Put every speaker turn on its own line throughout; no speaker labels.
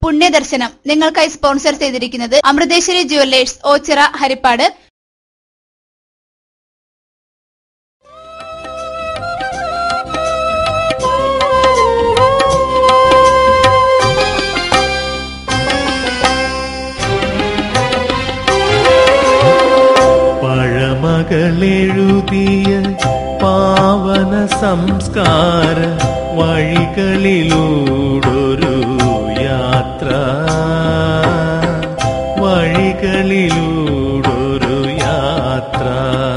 പുണ്യദർശനം നിങ്ങൾക്കായി സ്പോൺസർ ചെയ്തിരിക്കുന്നത് അമൃതേശ്വരി ജുവല്ലേഴ്സ് ഓച്ചിറ ഹരിപ്പാട്
പഴമകളെഴുതിയ പാവന സംസ്കാര വഴികളിലൂടൊരു യാത്ര വഴികളിലൂടൊരു യാത്ര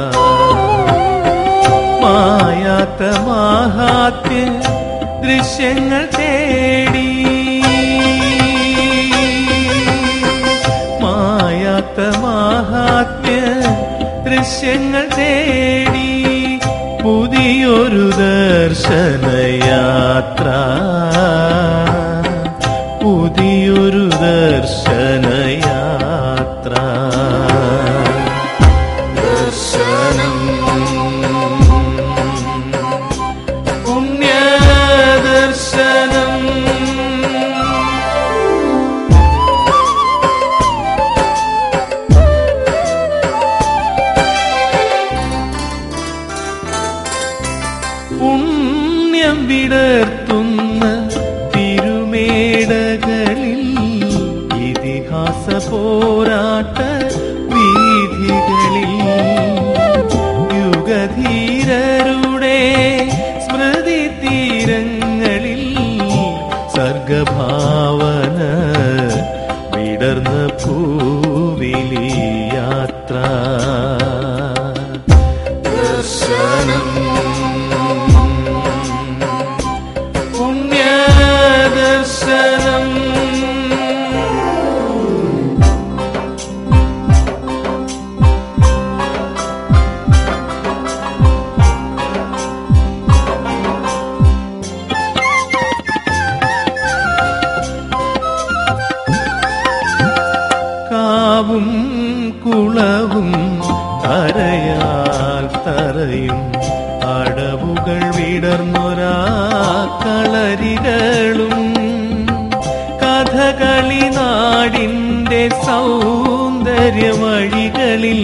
മായാത്ത മാഹാത്മ്യ ദൃശ്യങ്ങൾ തേടി മായാത്ത മാഹാത്മ്യ ദൃശ്യങ്ങൾ തേടി പുതിയൊരു ദർശനയാത്ര പുതിയൊരു ദർശനയാത്ര ദർശനം പുണ്യദർശനം പുണ്യം വിടർത്തുന്ന തിരുമേടകളിൽ ഇതിഹാസ പോരാട്ട വീഥികളിൽ യുഗധീരരുടെ സ്മൃതി തീരങ്ങളിൽ സർഗഭാവന വിടർന്ന പൂവിലി യാത്ര ദർശനം പുണ്യദർശനം കാവും കുളവും തരയാൽ തറയും അടവുകൾ വിടർന്നൊരാ കളരികളും കഥകളി നാടിന്റെ സൗന്ദര്യ വഴികളിൽ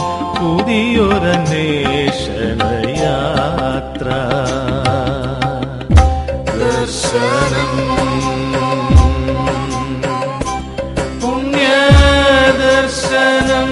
പുതിയൊരന്വേഷണ യാത്ര ദർശനം പുണ്യദർശനം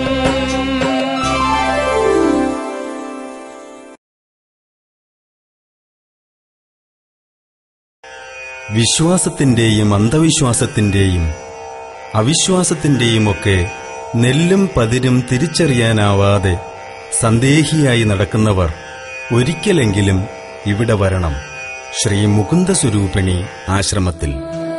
വിശ്വാസത്തിന്റെയും അന്ധവിശ്വാസത്തിന്റെയും അവിശ്വാസത്തിന്റെയും ഒക്കെ നെല്ലും പതിരും തിരിച്ചറിയാനാവാതെ സന്ദേഹിയായി നടക്കുന്നവർ ഒരിക്കലെങ്കിലും ഇവിടെ വരണം ശ്രീ മുകുന്ദസ്വരൂപിണി ആശ്രമത്തിൽ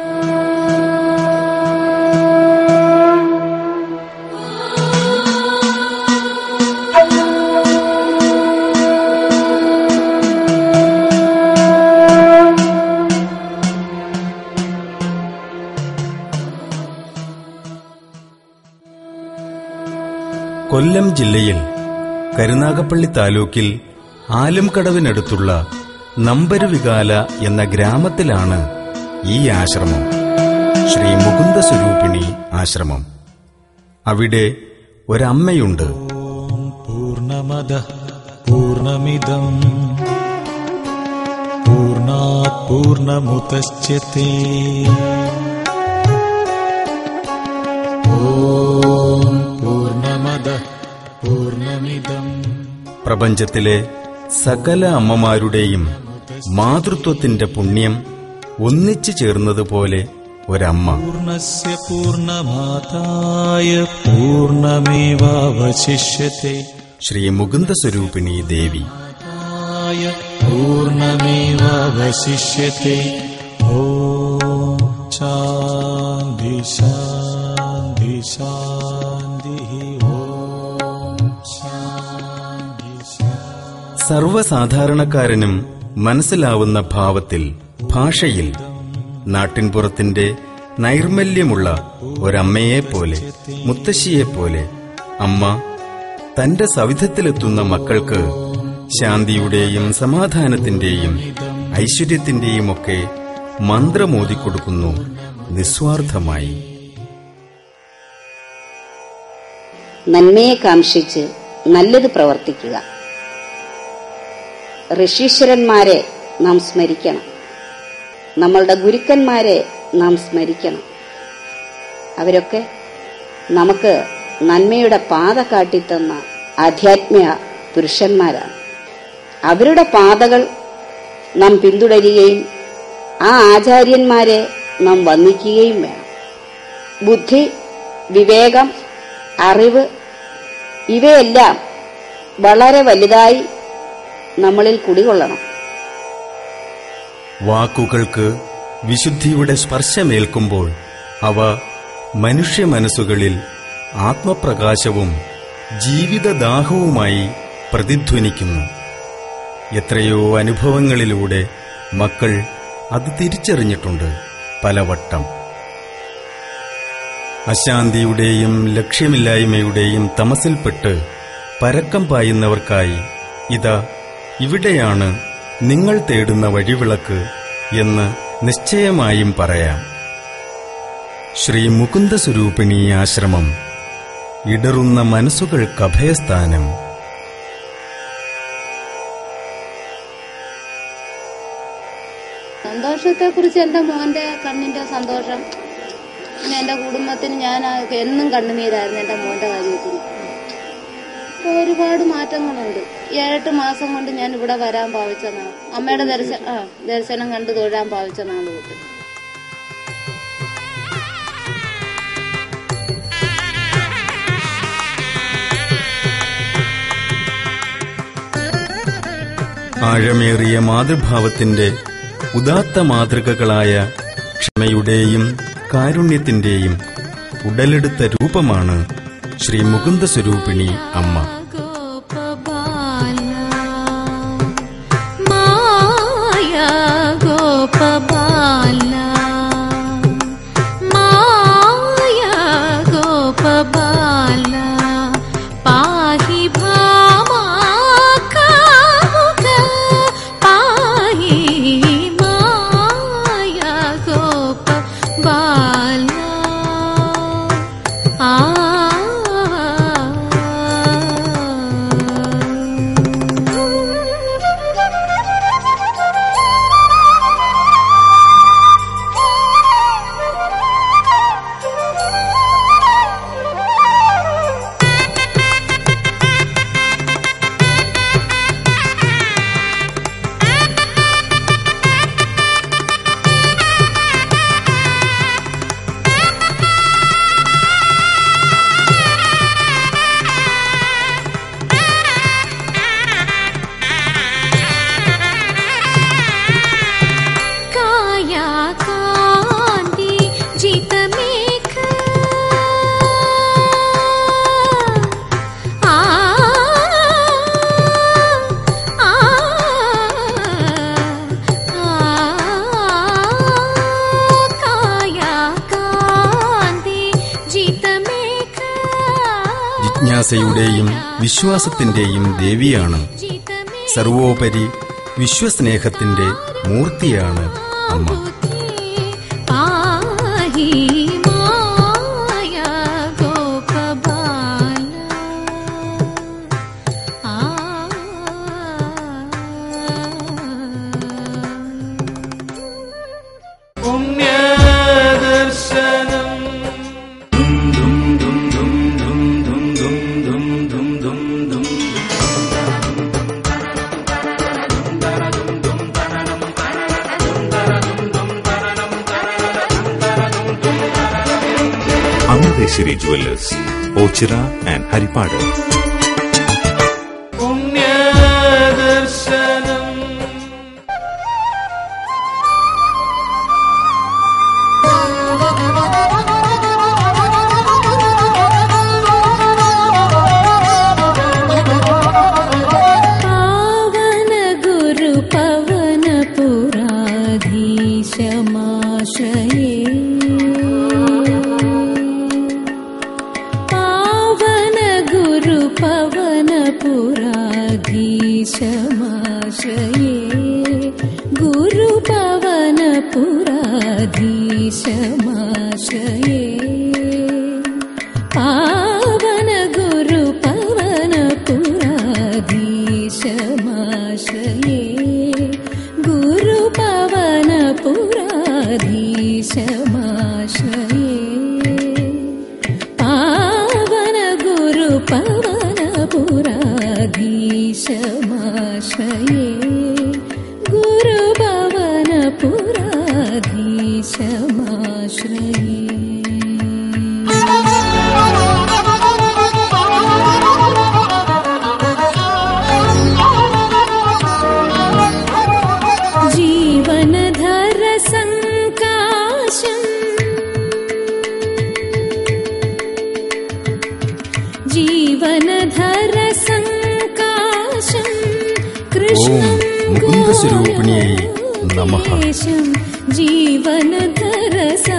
കൊല്ലം ജില്ലയിൽ കരുനാഗപ്പള്ളി താലൂക്കിൽ ആലുംകടവിനടുത്തുള്ള നമ്പരുവികാല എന്ന ഗ്രാമത്തിലാണ് ഈ ആശ്രമം ശ്രീ മുകുന്ദസ്വരൂപിണി ആശ്രമം അവിടെ ഒരമ്മയുണ്ട്
പൂർണ്ണമദ പൂർണ്ണമിദം പൂർണ്ണാത് പൂർണ്ണമുദശ്യത്തെ ഓം പൂർണ്ണമദ പൂർണ്ണമിദം
പ്രപഞ്ചത്തിലെ സകല അമ്മമാരുടെയും മാതൃത്വത്തിന്റെ പുണ്യം ഒന്നിച്ചു ചേർന്നതുപോലെ ഒരമ്മ
പൂർണ്ണസ്യ പൂർണ്ണമാതായ പൂർണ്ണമേവാവശിഷ്യത്തെ
ശ്രീ മുകുന്ദസ്വരൂപിണി ദേവി
ായ പൂർണ്ണമേവാവശിഷ്യത്തെ ഓം ശാന്തി ശാന്തി ശാന്തി ഓം ശാന്തി ശാന്തി
സർവ്വസാധാരണക്കാരനും മനസ്സിലാവുന്ന ഭാവത്തിൽ ഭാഷയിൽ നാട്ടിൻപുറത്തിന്റെ നൈർമല്യമുള്ള ഒരമ്മയെപ്പോലെ മുത്തശ്ശിയെപ്പോലെ അമ്മ തന്റെ സവിധത്തിലെത്തുന്ന മക്കൾക്ക് ശാന്തിയുടെയും സമാധാനത്തിന്റെയും ഐശ്വര്യത്തിന്റെയും ഒക്കെ മന്ത്രമോതിക്കൊടുക്കുന്നു നിസ്വാർത്ഥമായി
നന്മയെ കാംക്ഷിച്ച് നല്ലത് പ്രവർത്തിക്കുക ഋഷീശ്വരന്മാരെ നാം സ്മരിക്കണം നമ്മളുടെ ഗുരുക്കന്മാരെ നാം സ്മരിക്കണം അവരൊക്കെ നമുക്ക് നന്മയുടെ പാത കാട്ടിത്തന്ന ആധ്യാത്മിക പുരുഷന്മാരാണ് അവരുടെ പാതകൾ നാം പിന്തുടരുകയും ആ ആചാര്യന്മാരെ നാം വന്ദിക്കുകയും വേണം ബുദ്ധി വിവേകം അറിവ് ഇവയെല്ലാം വളരെ വലുതായി നമ്മളിൽ കുടികൊള്ളണം
വാക്കുകൾക്ക് വിശുദ്ധിയുടെ സ്പർശമേൽക്കുമ്പോൾ അവ മനുഷ്യ മനസ്സുകളിൽ ആത്മപ്രകാശവും ജീവിതദാഹവുമായി പ്രതിധ്വനിക്കുന്നു എത്രയോ അനുഭവങ്ങളിലൂടെ മക്കൾ അത് തിരിച്ചറിഞ്ഞിട്ടുണ്ട് പലവട്ടം അശാന്തിയുടെയും ലക്ഷ്യമില്ലായ്മയുടെയും തമസിൽപ്പെട്ട് പരക്കം പായുന്നവർക്കായി ഇതാ ഇവിടെയാണ് നിങ്ങൾ തേടുന്ന വഴിവിളക്ക് എന്ന് നിശ്ചയമായും പറയാം ശ്രീ മുകുന്ദ സ്വരൂപിണി ആശ്രമം ഇടറുന്ന മനസ്സുകൾക്ക് അഭയസ്ഥാനം
സന്തോഷത്തെ കുറിച്ച് എന്റെ മോന്റെ കണ്ണിന്റെ സന്തോഷം പിന്നെ എന്റെ കുടുംബത്തിന് ഞാൻ ആ എന്നും കണ്ണുനീരായിരുന്നു എന്റെ മോന്റെ കാര്യത്തിന് ഇപ്പൊ ഒരുപാട് മാറ്റങ്ങളുണ്ട് ഏഴെട്ട് മാസം കൊണ്ട് ഞാൻ ഇവിടെ വരാൻ ഭാവിച്ച നാൾ അമ്മയുടെ ദർശ ആ ദർശനം കണ്ട് തൊഴാൻ ഭാവിച്ച നാൾ തൊട്ട്
ആഴമേറിയ മാതൃഭാവത്തിന്റെ ഉദാത്ത മാതൃകകളായ ക്ഷമയുടെയും കാരുണ്യത്തിന്റെയും ഉടലെടുത്ത രൂപമാണ് ശ്രീ മുകുന്ദ സ്വരൂപിണി അമ്മ
माया गोपबाला माया गोपबाला पाहि भामाकामुक पाहि माया गोपबाला काया कान्ति जितमेघ आ आ काया कान्ति जितमेघ
ജിജ്ഞാസയുടെയും വിശ്വാസത്തിന്റെയും ദേവിയാണ് സർവോപരി വിശ്വസ്നേഹത്തിന്റെ മൂർത്തിയാണ് അമ്മ
पाहि माया गोपबाला
പുണ്യദർശനം
അമൃതേശ്വരി ജുവല്ലേഴ്സ് ഓച്ചിറ ആൻഡ് ഹരിപ്പാട്
പുണ്യദർശനം
पावन गुरु पवन पुराधीशमाश्रये पावन गुरु पवन पुराधीशमाश्रये गुरु पवन पुराधीशमा പാവന ഗുരു പവന പുരാധീശമാശ്രയേ ഗുരു പവന പുരാധീശമാശ്രയേ ജീവനധര സങ്കാശം ജീവനധര സങ്കാശം കൃഷ്ണം
മുകുന്ദസ്വരൂപിണിയേ നമഃ.
ഗോലോകേശം ജീവനധര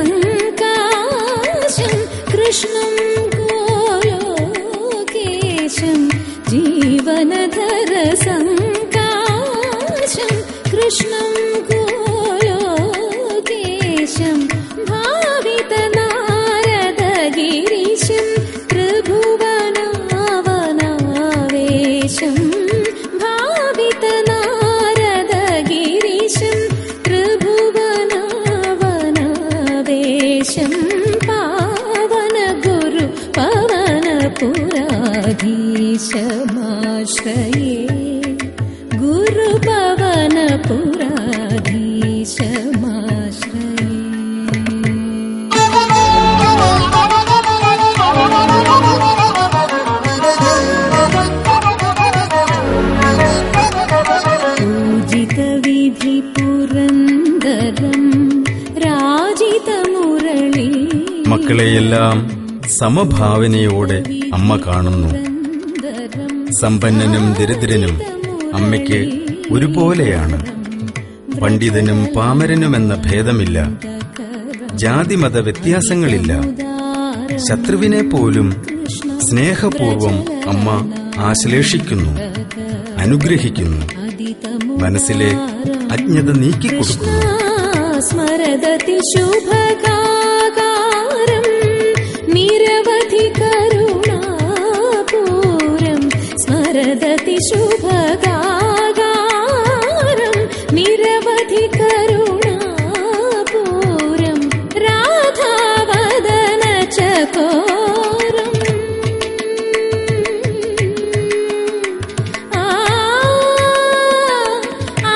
സങ്കാശം കൃഷ്ണം ഗോലോകേശം ജീവനധര സങ്കാശം കൃഷ്ണം ഗോലോകേശം ഭാവിത നാരദഗിരീശം ത്രിഭുവനാവനാവേശം ഭാവിത നാരദഗിരീശം ത്രിഭുവനാവനാവേശം പാവന ഗുരു പവന പുരാധീശമാശ്രയേ ഗുരു പവന പുരാധീശമാശ്രയേ പൂജിതവിധി പുരന്ദരം രാജിതമുരളി
മക്കളെയെല്ലാം സമഭാവനയോടെ അമ്മ കാണുന്നു സമ്പന്നനും ദരിദ്രനും അമ്മയ്ക്ക് ഒരുപോലെയാണ് പണ്ഡിതനും പാമരനുമെന്ന ഭേദമില്ല ജാതിമത വ്യത്യാസങ്ങളില്ല ശത്രുവിനെ പോലും സ്നേഹപൂർവം അമ്മ ആശ്ലേഷിക്കുന്നു അനുഗ്രഹിക്കുന്നു മനസ്സിലെ അജ്ഞത നീക്കിക്കൊടുക്കുന്നു
സ്മരദതി ശുഭകാരം നിരവധി കരുണാപൂരം സ്മരദതി ശുഭകാരം നിരവധി കരുണാപൂരം രാധാവദന ചകോരം ആ ആ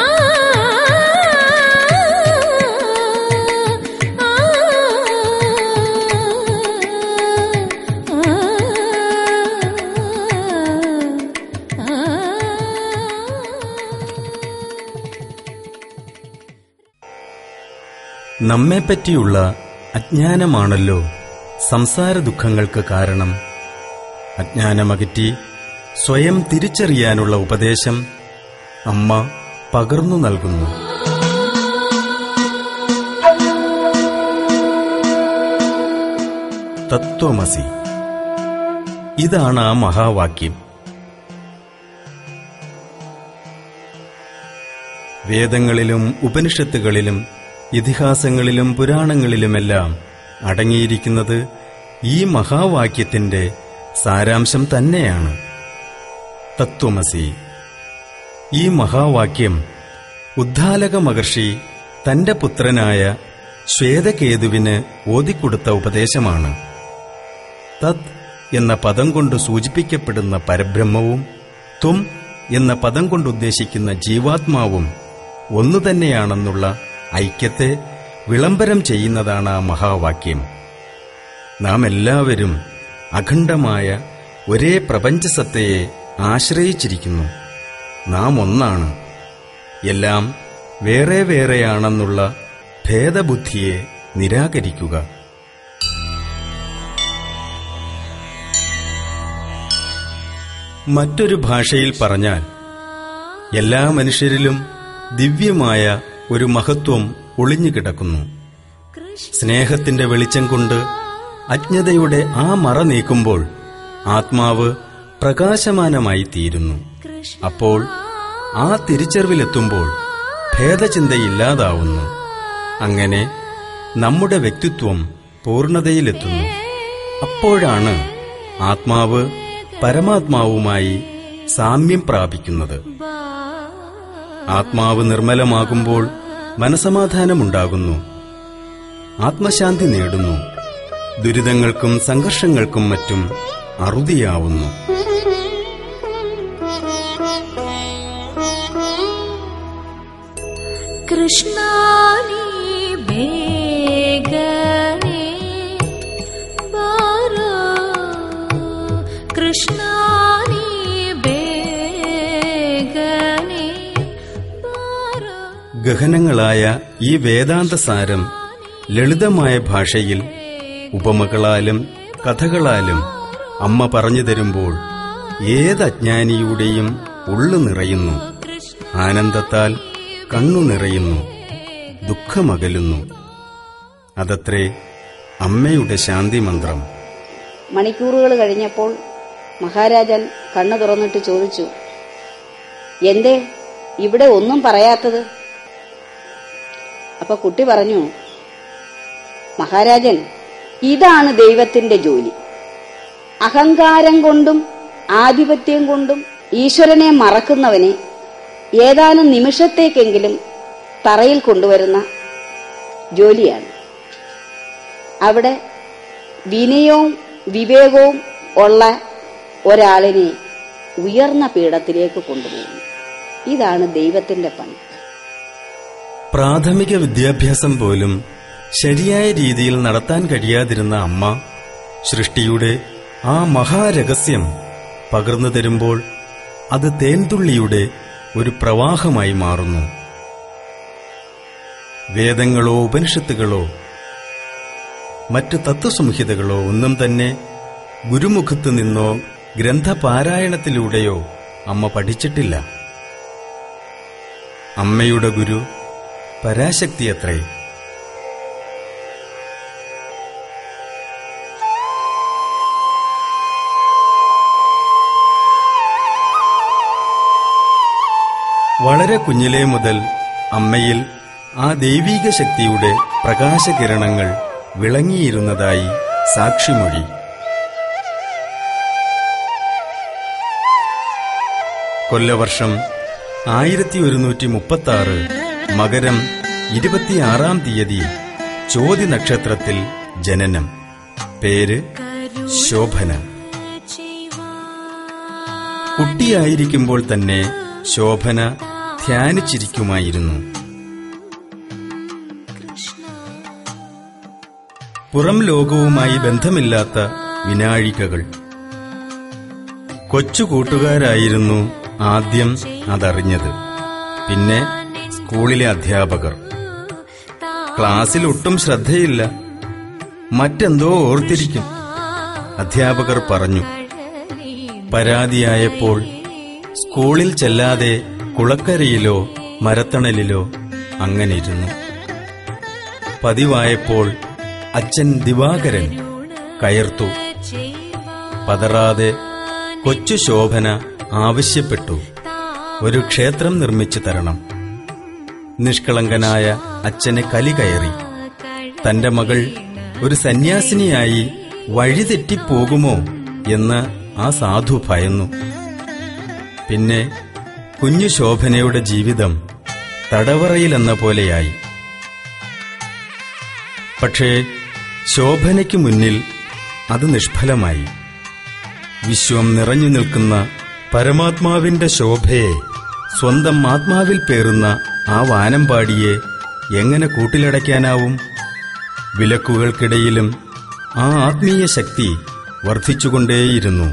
നമ്മെപ്പറ്റിയുള്ള അജ്ഞാനമാണല്ലോ സംസാര ദുഃഖങ്ങൾക്ക് കാരണം അജ്ഞാനമകറ്റി സ്വയം തിരിച്ചറിയാനുള്ള ഉപദേശം അമ്മ പകർന്നു നൽകുന്നു തത്വമസി ഇതാണ് ആ മഹാവാക്യം വേദങ്ങളിലും ഉപനിഷത്തുകളിലും ഇതിഹാസങ്ങളിലും പുരാണങ്ങളിലുമെല്ലാം അടങ്ങിയിരിക്കുന്നത് ഈ മഹാവാക്യത്തിന്റെ സാരാംശം തന്നെയാണ് തത്വമസി ഈ മഹാവാക്യം ഉദ്ദാലക മഹർഷി തന്റെ പുത്രനായ ശ്വേതകേതുവിന് ഓതിക്കൊടുത്ത ഉപദേശമാണ് തത് എന്ന പദം കൊണ്ട് സൂചിപ്പിക്കപ്പെടുന്ന പരബ്രഹ്മവും ത്വം എന്ന പദം കൊണ്ട് ഉദ്ദേശിക്കുന്ന ജീവാത്മാവും ഒന്നു തന്നെയാണെന്നുള്ള ഐക്യത്തെ വിളംബരം ചെയ്യുന്നതാണ് ആ മഹാവാക്യം നാം എല്ലാവരും അഖണ്ഡമായ ഒരേ പ്രപഞ്ചസത്തയെ ആശ്രയിച്ചിരിക്കുന്നു നാം ഒന്നാണ് എല്ലാം വേറെ വേറെയാണെന്നുള്ള ഭേദബുദ്ധിയെ നിരാകരിക്കുക മറ്റൊരു ഭാഷയിൽ പറഞ്ഞാൽ എല്ലാ മനുഷ്യരിലും ദിവ്യമായ ഒരു മഹത്വം ഒളിഞ്ഞുകിടക്കുന്നു സ്നേഹത്തിന്റെ വെളിച്ചം കൊണ്ട് അജ്ഞതയുടെ ആ മറ നീക്കുമ്പോൾ ആത്മാവ് പ്രകാശമാനമായി തീരുന്നു അപ്പോൾ ആ തിരിച്ചറിവിലെത്തുമ്പോൾ ഭേദചിന്തയില്ലാതാവുന്നു അങ്ങനെ നമ്മുടെ വ്യക്തിത്വം പൂർണ്ണതയിലെത്തുന്നു അപ്പോഴാണ് ആത്മാവ് പരമാത്മാവുമായി സാമ്യം പ്രാപിക്കുന്നത് ആത്മാവ് നിർമ്മലമാകുമ്പോൾ മനസമാധാനമുണ്ടാകുന്നു ആത്മശാന്തി നേടുന്നു ദുരിതങ്ങൾക്കും സംഘർഷങ്ങൾക്കും മറ്റും അറുതിയാവുന്നു
കൃഷ്ണാനി ബേഗനെ ബാരോ കൃഷ്ണാനി ബേഗനെ ബാരോ
ഗഹനങ്ങളായ ഈ വേദാന്തസാരം ലളിതമായ ഭാഷയിൽ ഉപമകളാലും കഥകളാലും അമ്മ പറഞ്ഞു തരുമ്പോൾ ഏത് അജ്ഞാനിയുടെയും ഉള്ളു നിറയുന്നു ആനന്ദത്താൽ കണ്ണു നിറയുന്നു ദുഃഖമകലുന്നു അതത്രേ അമ്മയുടെ ശാന്തി മന്ത്രം
മണിക്കൂറുകൾ കഴിഞ്ഞപ്പോൾ മഹാരാജൻ കണ്ണു തുറന്നിട്ട് ചോദിച്ചു എന്തേ ഇവിടെ ഒന്നും പറയാത്തത് അപ്പൊ കുട്ടി പറഞ്ഞു മഹാരാജൻ ഇതാണ് ദൈവത്തിന്റെ ജോലി അഹങ്കാരം കൊണ്ടും ആധിപത്യം കൊണ്ടും ഈശ്വരനെ മറക്കുന്നവനെ ഏതാനും നിമിഷത്തേക്കെങ്കിലും തറയിൽ കൊണ്ടുവരുന്ന ജോലിയാണ് അവിടെ വിനയവും വിവേകവും ഉള്ള ഒരാളിനെ ഉയർന്ന പീഠത്തിലേക്ക് കൊണ്ടുപോകുന്നു ഇതാണ് ദൈവത്തിന്റെ പണി
പ്രാഥമിക വിദ്യാഭ്യാസം പോലും ശരിയായ രീതിയിൽ നടത്താൻ കഴിയാതിരുന്ന അമ്മ സൃഷ്ടിയുടെ ആ മഹാരഹസ്യം പകർന്നു തരുമ്പോൾ അത് തേൻതുള്ളിയുടെ ഒരു പ്രവാഹമായി മാറുന്നു വേദങ്ങളോ ഉപനിഷത്തുകളോ മറ്റു തത്വസംഹിതകളോ ഒന്നും തന്നെ ഗുരുമുഖത്തു നിന്നോ ഗ്രന്ഥപാരായണത്തിലൂടെയോ അമ്മ പഠിച്ചിട്ടില്ല അമ്മയുടെ ഗുരു പരാശക്തിയത്രേ വളരെ കുഞ്ഞിലേ മുതൽ അമ്മയിൽ ആ ദൈവീക ശക്തിയുടെ പ്രകാശകിരണങ്ങൾ വിളങ്ങിയിരുന്നതായി സാക്ഷിമൊഴി കൊല്ലവർഷം ആയിരത്തി ഒരുന്നൂറ്റി മുപ്പത്തി ആറ് മകരം ഇരുപത്തിയാറാം തീയതി ചോതി നക്ഷത്രത്തിൽ ജനനം പേര് ശോഭന കുട്ടിയായിരിക്കുമ്പോൾ തന്നെ ശോഭന ധ്യാനിച്ചിരിക്കുമായിരുന്നു പുറം ലോകവുമായി ബന്ധമില്ലാത്ത വിനാഴികകൾ കൊച്ചു കൂട്ടുകാരായിരുന്നു ആദ്യം അതറിഞ്ഞത് പിന്നെ സ്കൂളിലെ അധ്യാപകർ ക്ലാസ്സിൽ ഒട്ടും ശ്രദ്ധയില്ല മറ്റെന്തോ ഓർത്തിരിക്കും അധ്യാപകർ പറഞ്ഞു പരാതിയായപ്പോൾ സ്കൂളിൽ ചെല്ലാതെ കുളക്കരയിലോ മരത്തണലിലോ അങ്ങനിരുന്നു പതിവായപ്പോൾ അച്ഛൻ ദിവാകരൻ കയർത്തു പതറാതെ കൊച്ചു ശോഭന ആവശ്യപ്പെട്ടു ഒരു ക്ഷേത്രം നിർമ്മിച്ചു തരണം നിഷ്കളങ്കനായ അച്ഛന് കലി കയറി തന്റെ മകൾ ഒരു സന്യാസിനിയായി വഴിതെറ്റിപ്പോകുമോ എന്ന് ആ സാധു ഭയന്നു പിന്നെ കുഞ്ഞു ശോഭനയുടെ ജീവിതം തടവറയിലെന്ന പോലെയായി പക്ഷേ ശോഭനയ്ക്ക് മുന്നിൽ അത് നിഷ്ഫലമായി വിശ്വം നിറഞ്ഞു നിൽക്കുന്ന പരമാത്മാവിന്റെ ശോഭയെ സ്വന്തം ആത്മാവിൽ പേറുന്ന ആ വാനമ്പാടിയെ എങ്ങനെ കൂട്ടിലടയ്ക്കാനാവും വിലക്കുകൾക്കിടയിലും ആ ആത്മീയ ശക്തി വർദ്ധിച്ചുകൊണ്ടേയിരുന്നു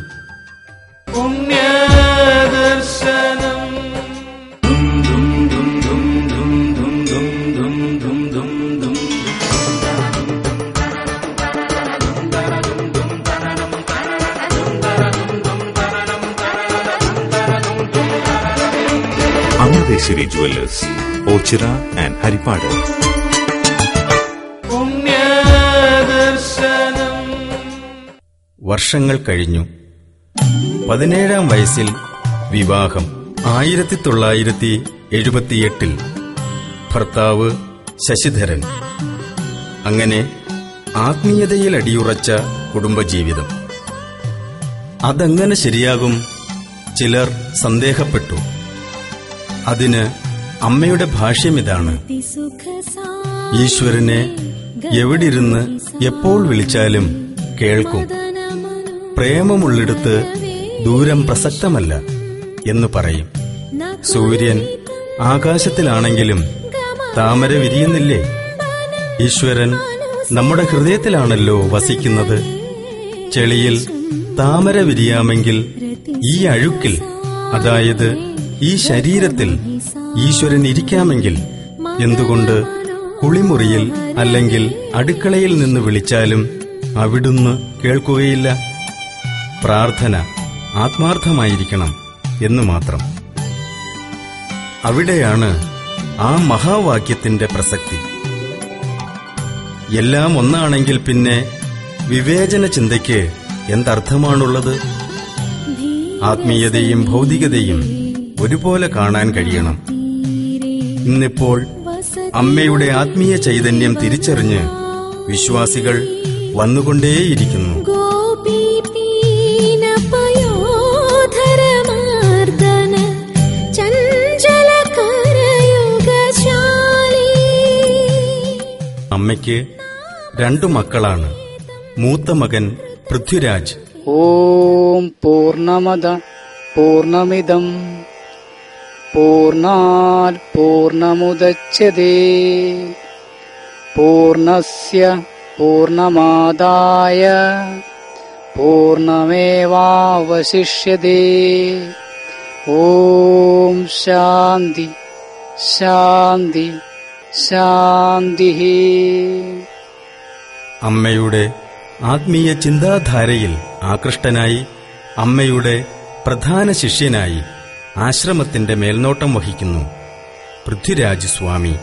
പുണ്യദർശനം
അമൃതേശ്വരി ജുവല്ലേഴ്സ് ഓച്ചിറ ആൻഡ് ഹരിപ്പാട്
പുണ്യദർശനം
വർഷങ്ങൾ കഴിഞ്ഞു പതിനേഴാം വയസ്സിൽ വിവാഹം ആയിരത്തി തൊള്ളായിരത്തി എഴുപത്തിയെട്ടിൽ ഭർത്താവ് ശശിധരൻ അങ്ങനെ ആത്മീയതയിൽ അടിയുറച്ച കുടുംബജീവിതം അതെങ്ങനെ ശരിയാകും ചിലർ സന്ദേഹപ്പെട്ടു അതിന് അമ്മയുടെ ഭാഷ്യമിതാണ് ഈശ്വരനെ എവിടിരുന്ന് എപ്പോൾ വിളിച്ചാലും കേൾക്കും പ്രേമമുള്ളിടത്ത് ദൂരം പ്രസക്തമല്ല എന്ന് പറയും സൂര്യൻ ആകാശത്തിലാണെങ്കിലും താമര വിരിയുന്നില്ലേ ഈശ്വരൻ നമ്മുടെ ഹൃദയത്തിലാണല്ലോ വസിക്കുന്നത് ചെളിയിൽ താമര വിരിയാമെങ്കിൽ ഈ അഴുക്കിൽ അതായത് ഈ ശരീരത്തിൽ ഈശ്വരൻ ഇരിക്കാമെങ്കിൽ എന്തുകൊണ്ട് കുളിമുറിയിൽ അല്ലെങ്കിൽ അടുക്കളയിൽ നിന്ന് വിളിച്ചാലും അവിടുന്ന് കേൾക്കുകയില്ല പ്രാർത്ഥന ആത്മാർത്ഥമായിരിക്കണം എന്ന് മാത്രം അവിടെയാണ് ആ മഹാവാക്യത്തിന്റെ പ്രസക്തി എല്ലാം ഒന്നാണെങ്കിൽ പിന്നെ വിവേചന ചിന്തയ്ക്ക് എന്തർത്ഥമാണുള്ളത് ആത്മീയതയും ഭൗതികതയും ഒരുപോലെ കാണാൻ കഴിയണം ഇന്നിപ്പോൾ അമ്മയുടെ ആത്മീയ ചൈതന്യം തിരിച്ചറിഞ്ഞ് വിശ്വാസികൾ വന്നുകൊണ്ടേയിരിക്കുന്നു
ഗോപീപീനപയോധരമാർദ്ദന ചഞ്ചലകരയുഗശാലി
അമ്മയ്ക്ക് രണ്ടു മക്കളാണ് മൂത്ത മകൻ പൃഥ്വിരാജ്
ഓം പൂർണമത പൂർണമിദം പൂർണാൽ പൂർണമുദച്യതേ പൂർണസ്യ പൂർണമാദായ പൂർണമേവാവശിഷ്യതേ ഓം ശാന്തി ശാന്തി ശാന്തി
അമ്മയുടെ ആത്മീയ ചിന്താധാരയിൽ ആകൃഷ്ടനായി അമ്മയുടെ പ്രധാന ശിഷ്യനായി ആശ്രമത്തിന്റെ മേൽനോട്ടം വഹിക്കുന്നു പൃഥ്വിരാജ് സ്വാമി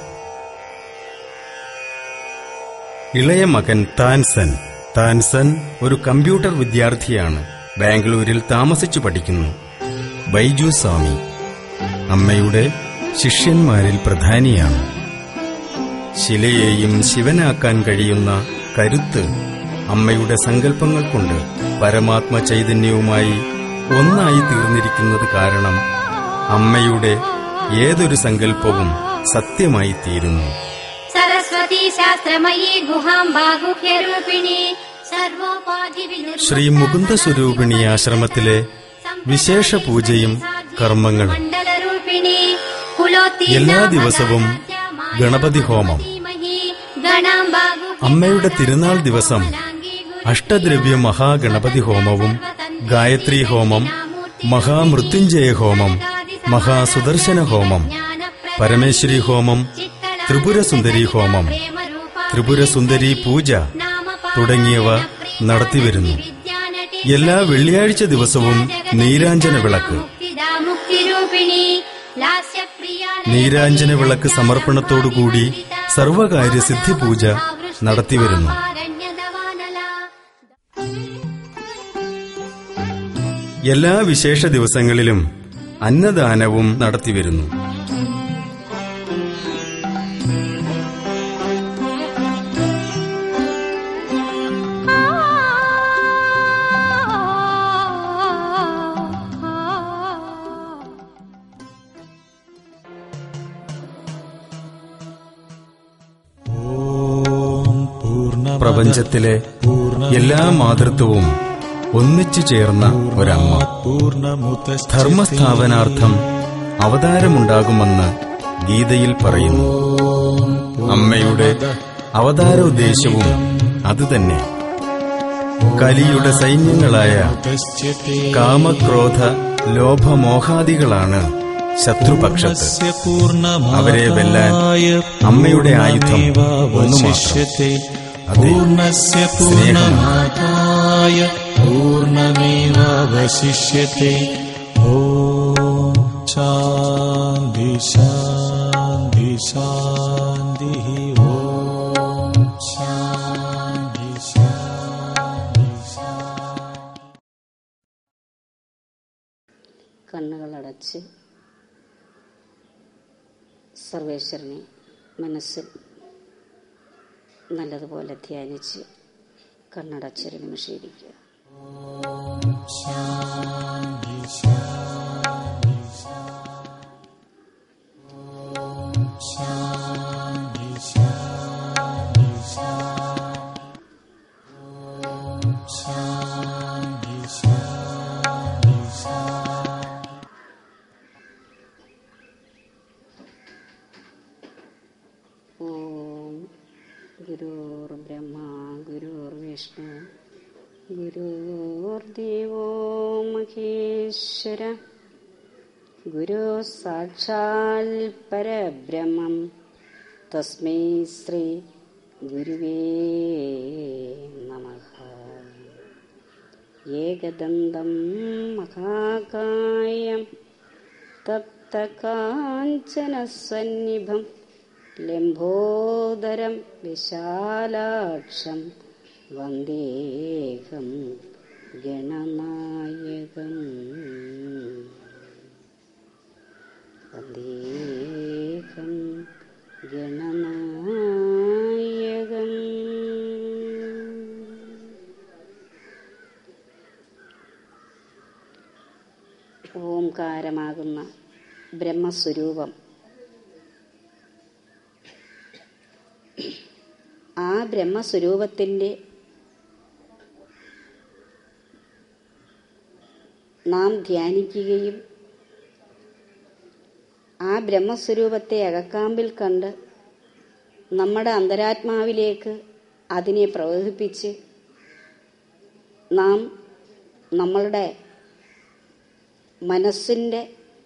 ഇളയ മകൻ താൻസൻ താൻസൻ ഒരു കമ്പ്യൂട്ടർ വിദ്യാർത്ഥിയാണ് ബാംഗ്ലൂരിൽ താമസിച്ചു പഠിക്കുന്നു ബൈജു സ്വാമി അമ്മയുടെ ശിഷ്യന്മാരിൽ പ്രധാനിയാണ് ശിലയെയും ശിവനാക്കാൻ കഴിയുന്ന കരുത്ത് അമ്മയുടെ സങ്കല്പങ്ങൾക്കുണ്ട് പരമാത്മ ചൈതന്യവുമായി ഒന്നായി തീർന്നിരിക്കുന്നത് കാരണം അമ്മയുടെ ഏതൊരു സങ്കല്പവും സത്യമായി തീരുന്നു
सरस्वती शास्त्रमयी गुहाम्बागुह्यरूपिणी सर्वोपाधि
ശ്രീ മുകുന്ദ സ്വരൂപിണി ആശ്രമത്തിലെ വിശേഷ പൂജയും കർമ്മങ്ങളും
मण्डलरूपिणी कुलोत्तीर्णा
എല്ലാ ദിവസവും ഗണപതി ഹോമം അമ്മയുടെ തിരുനാൾ ദിവസം അഷ്ടദ്രവ്യ മഹാഗണപതി ഹോമവും ഗായത്രി ഹോമം മഹാമൃത്യുഞ്ജയ ഹോമം മഹാസുദർശന ഹോമം പരമേശ്വരി ഹോമം ത്രിപുരസുന്ദരി ഹോമം ത്രിപുരസുന്ദരി പൂജ തുടങ്ങിയവ നടത്തിവരുന്നു എല്ലാ വെള്ളിയാഴ്ച ദിവസവും നീരാഞ്ജന വിളക്ക്
मुक्तिरूपिणी लास्यप्रिया
നീരാഞ്ജന വിളക്ക് സമർപ്പണത്തോടുകൂടി സർവകാര്യ സിദ്ധി പൂജ നടത്തിവരുന്നു എല്ലാ വിശേഷ ദിവസങ്ങളിലും അന്നദാനവും നടത്തിവരുന്നു പ്രപഞ്ചത്തിലെ എല്ലാ മാതൃത്വവും ഒന്നിച്ചു ചേർന്ന ഒരമ്മ ധർമ്മസ്ഥാപനാർത്ഥം അവതാരമുണ്ടാകുമെന്ന് ഗീതയിൽ പറയുന്നു അമ്മയുടെ അവതാര ഉദ്ദേശവും അതുതന്നെ കലിയുടെ സൈന്യങ്ങളായ കാമക്രോധ ലോഭമോഹാദികളാണ് ശത്രുപക്ഷത്ത് അവരെ വെല്ലാൻ അമ്മയുടെ ആയുധം ഒന്നു മാത്രം അതെ
പൂർണ്ണസ്യ
സ്നേഹമാണ്
പൂർണ്ണമാദായ പൂർണ്ണമേവാവശിഷ്യത്തെ ഓം ശാന്തി ശാന്തി ശാന്തി ഓം ശാന്തി ശാന്തി
കണ്ണുകളടച്ച് സർവേശ്വരനെ മനസ്സിൽ നല്ലതുപോലെ ധ്യാനിച്ച് കണ്ണടച്ചൊരു നിമിഷം ഇരിക്കുക
ശാന്തി ശാന്തി ശാന്തി ശാന്തി ശാന്തി ശാന്തി ശാന്തി ശാന്തി
ഓം ഗുരുർ ബ്രഹ്മ ഗുരുർ വിഷ്ണു ഗുരുർദേവോ മഹേശ്വര ഗുരു സാക്ഷാൽ പരബ്രഹ്മം തസ്മൈ ശ്രീ ഗുരുവേ നമ ഏകദന്തം മഹാകായം തപ്തകാഞ്ചനസന്നിഭം ലംബോദരം വിശാലാക്ഷം വന്ദേഹം ഗണനായകം വന്ദേഹം ഗണനായകം ഓംകാരമാകുന്ന ബ്രഹ്മസ്വരൂപം ആ ബ്രഹ്മസ്വരൂപത്തിൻ്റെ നാം ധ്യാനിക്കുകയും ആ ബ്രഹ്മസ്വരൂപത്തെ അകക്കാമ്പിൽ കണ്ട് നമ്മുടെ അന്തരാത്മാവിലേക്ക് അതിനെ പ്രവഹിപ്പിച്ച് നാം നമ്മളുടെ മനസ്സിൻ്റെ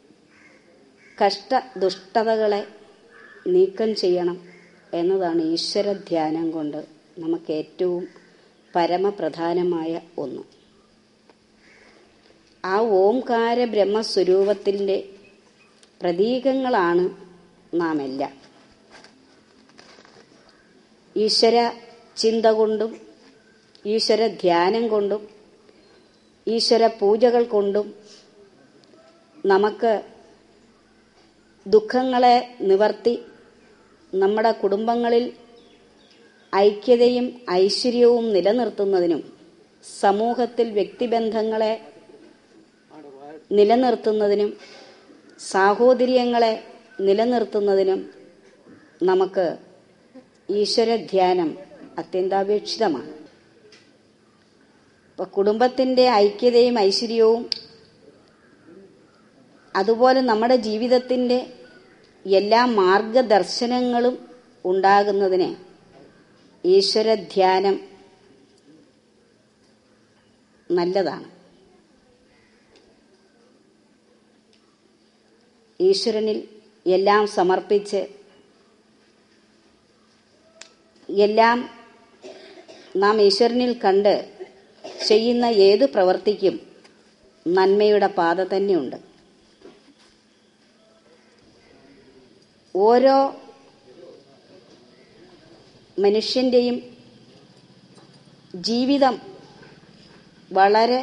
കഷ്ടദുഷ്ടതകളെ നീക്കം ചെയ്യണം എന്നതാണ് ഈശ്വര ധ്യാനം കൊണ്ട് നമുക്ക് ഏറ്റവും പരമപ്രധാനമായ ഒന്ന് ആ ഓംകാര ബ്രഹ്മസ്വരൂപത്തിൻ്റെ പ്രതീകങ്ങളാണ് നാം എല്ലാം ഈശ്വര ചിന്ത കൊണ്ടും ഈശ്വര ധ്യാനം കൊണ്ടും ഈശ്വര പൂജകൾ കൊണ്ടും നമുക്ക് ദുഃഖങ്ങളെ നിവർത്തി നമ്മുടെ കുടുംബങ്ങളിൽ ഐക്യതയും ഐശ്വര്യവും നിലനിർത്തുന്നതിനും സമൂഹത്തിൽ വ്യക്തിബന്ധങ്ങളെ നിലനിർത്തുന്നതിനും സാഹോദര്യങ്ങളെ നിലനിർത്തുന്നതിനും നമുക്ക് ഈശ്വരധ്യാനം അത്യന്താപേക്ഷിതമാണ് ഇപ്പൊ കുടുംബത്തിന്റെ ഐക്യതയും ഐശ്വര്യവും അതുപോലെ നമ്മുടെ ജീവിതത്തിന്റെ എല്ലാ മാർഗദർശനങ്ങളും ഉണ്ടാകുന്നതിന് ഈശ്വരധ്യാനം നല്ലതാണ് ഈശ്വരനിൽ എല്ലാം സമർപ്പിച്ച് എല്ലാം നാം ഈശ്വരനിൽ കണ്ട് ചെയ്യുന്ന ഏത് പ്രവർത്തിക്കും നന്മയുടെ പാത തന്നെയുണ്ട് ഓരോ മനുഷ്യന്റെയും ജീവിതം വളരെ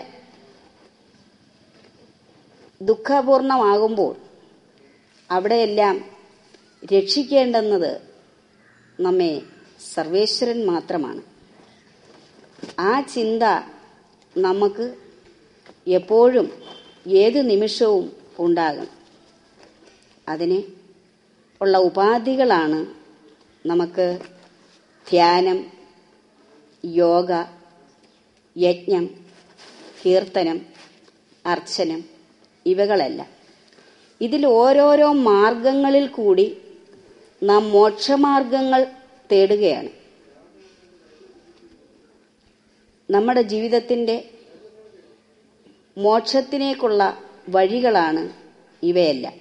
ദുഃഖപൂർണമാകുമ്പോൾ അവിടെയെല്ലാം രക്ഷിക്കേണ്ടുന്നത് നമ്മെ സർവേശ്വരൻ മാത്രമാണ് ആ ചിന്ത നമുക്ക് എപ്പോഴും ഏത് നിമിഷവും ഉണ്ടാകും അതിന് ഉള്ള ഉപാധികളാണ് നമുക്ക് ധ്യാനം യോഗ യജ്ഞം കീർത്തനം അർച്ചനം ഇവകളെല്ലാം ഇതിൽ ഓരോരോ മാർഗങ്ങളിൽ കൂടി നാം മോക്ഷമാർഗങ്ങൾ തേടുകയാണ് നമ്മുടെ ജീവിതത്തിന്റെ മോക്ഷത്തിലേക്കുള്ള വഴികളാണ് ഇവയെല്ലാം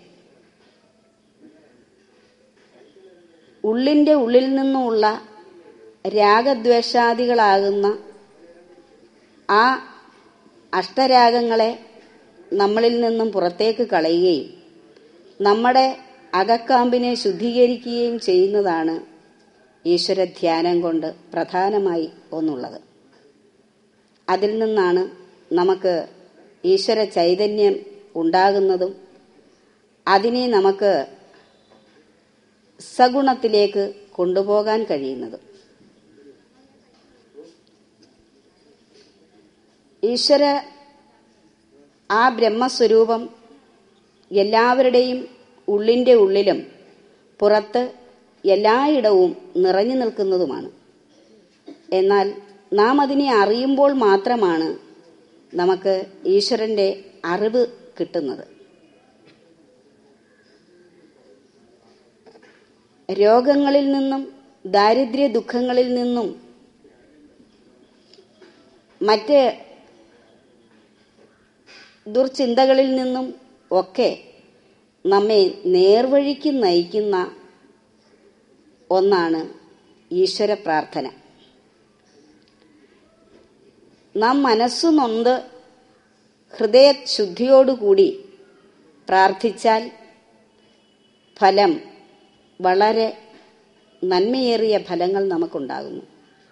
ഉള്ളിന്റെ ഉള്ളിൽ നിന്നുമുള്ള രാഗദ്വേഷാദികളാകുന്ന ആ അഷ്ടരാഗങ്ങളെ നമ്മളിൽ നിന്നും പുറത്തേക്ക് കളയുകയും നമ്മുടെ അകക്കാമ്പിനെ ശുദ്ധീകരിക്കുകയും ചെയ്യുന്നതാണ് ഈശ്വരധ്യാനം കൊണ്ട് പ്രധാനമായി ഒന്നുള്ളത് അതിൽ നിന്നാണ് നമുക്ക് ഈശ്വര ചൈതന്യം ഉണ്ടാകുന്നതും അതിനെ നമുക്ക് സഗുണത്തിലേക്ക് കൊണ്ടുപോകാൻ കഴിയുന്നതും ഈശ്വര ആ ബ്രഹ്മസ്വരൂപം എല്ലാവരുടെയും ഉള്ളിന്റെ ഉള്ളിലും പുറത്ത് എല്ലായിടവും നിറഞ്ഞു നിൽക്കുന്നതുമാണ് എന്നാൽ നാം അതിനെ അറിയുമ്പോൾ മാത്രമാണ് നമുക്ക് ഈശ്വരന്റെ അറിവ് കിട്ടുന്നത് രോഗങ്ങളിൽ നിന്നും ദാരിദ്ര്യ ദുഃഖങ്ങളിൽ നിന്നും മറ്റ് ദുർചിന്തകളിൽ നിന്നും ഒക്കെ നമ്മെ നേർവഴിക്ക് നയിക്കുന്ന ഒന്നാണ് ഈശ്വര പ്രാർത്ഥന നാം മനസ്സു നൊന്ത് ഹൃദയശുദ്ധിയോടുകൂടി പ്രാർത്ഥിച്ചാൽ ഫലം വളരെ നന്മയേറിയ ഫലങ്ങൾ നമുക്കുണ്ടാകുന്നു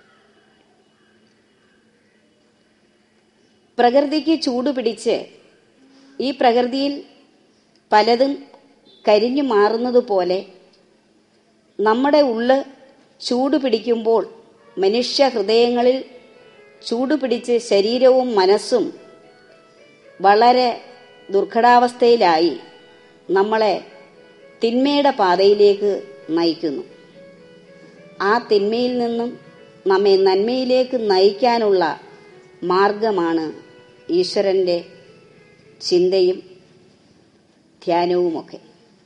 പ്രകൃതിക്ക് ചൂടുപിടിച്ച് ഈ പ്രകൃതിയിൽ പലതും കരിഞ്ഞു മാറുന്നതുപോലെ നമ്മുടെ ഉള്ള് ചൂട് പിടിക്കുമ്പോൾ മനുഷ്യ ഹൃദയങ്ങളിൽ ചൂട് പിടിച്ച് ശരീരവും മനസ്സും വളരെ ദുർഘടാവസ്ഥയിലായി നമ്മളെ തിന്മയുടെ പാതയിലേക്ക് നയിക്കുന്നു ആ തിന്മയിൽ നിന്നും നമ്മെ നന്മയിലേക്ക് നയിക്കാനുള്ള മാർഗമാണ് ഈശ്വരന്റെ ചിന്തയും ധ്യാനവുമൊക്കെ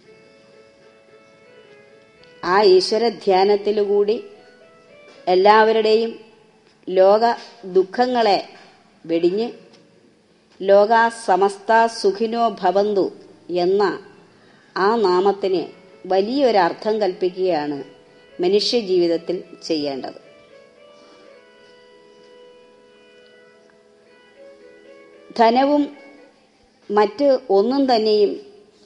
ആ ഈശ്വര ധ്യാനത്തിലുകൂടി എല്ലാവരുടെയും ലോക ദുഃഖങ്ങളെ വെടിഞ്ഞ് ലോക സമസ്ത സുഖിനോ ഭവന്തു എന്ന ആ നാമത്തിന് വലിയൊരർത്ഥം കൽപ്പിക്കുകയാണ് മനുഷ്യജീവിതത്തിൽ ചെയ്യേണ്ടത് ധനവും മറ്റ് ഒന്നും തന്നെയും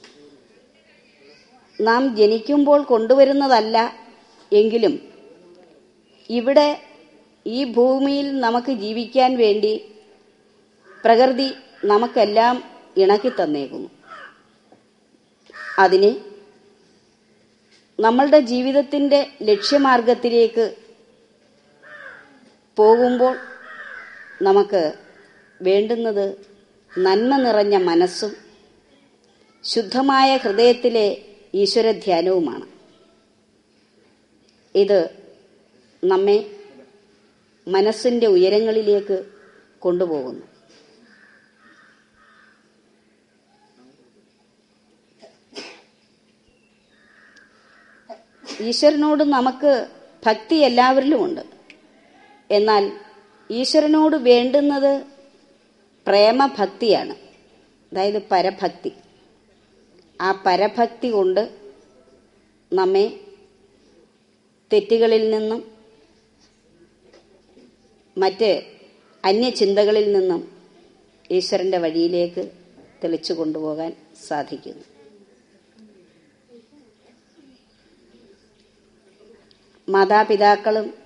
നാം ജനിക്കുമ്പോൾ കൊണ്ടുവരുന്നതല്ല എങ്കിലും ഇവിടെ ഈ ഭൂമിയിൽ നമുക്ക് ജീവിക്കാൻ വേണ്ടി പ്രകൃതി നമുക്കെല്ലാം ഇണക്കി തന്നേക്കുന്നു അതിന് നമ്മളുടെ ജീവിതത്തിന്റെ ലക്ഷ്യമാർഗത്തിലേക്ക് പോകുമ്പോൾ നമുക്ക് വേണ്ടുന്നത് നന്മ നിറഞ്ഞ മനസ്സും ശുദ്ധമായ ഹൃദയത്തിലെ ഈശ്വരധ്യാനവുമാണ് ഇത് നമ്മെ മനസ്സിന്റെ ഉയരങ്ങളിലേക്ക് കൊണ്ടുപോകുന്നു ഈശ്വരനോട് നമുക്ക് ഭക്തി എല്ലാവരിലുമുണ്ട് എന്നാൽ ഈശ്വരനോട് വേണ്ടുന്നത് പ്രേമഭക്തിയാണ് അതായത് പരഭക്തി ആ പരഭക്തി കൊണ്ട് നമ്മെ തെറ്റുകളിൽ നിന്നും മറ്റ് അന്യചിന്തകളിൽ നിന്നും ഈശ്വരന്റെ വഴിയിലേക്ക് തെളിച്ചു കൊണ്ടുപോകാൻ സാധിക്കുന്നു മാതാപിതാക്കളും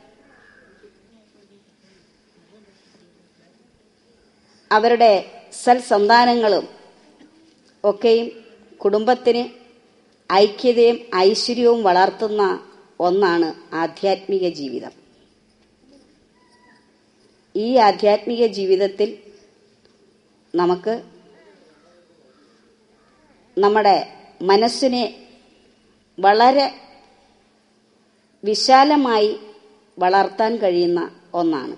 അവരുടെ സൽസന്താനങ്ങളും ഒക്കെയും കുടുംബത്തിന് ഐക്യതയും ഐശ്വര്യവും വളർത്തുന്ന ഒന്നാണ് ആധ്യാത്മിക ജീവിതം ഈ ആധ്യാത്മിക ജീവിതത്തിൽ നമുക്ക് നമ്മുടെ മനസ്സിനെ വളരെ വിശാലമായി വളർത്താൻ കഴിയുന്ന ഒന്നാണ്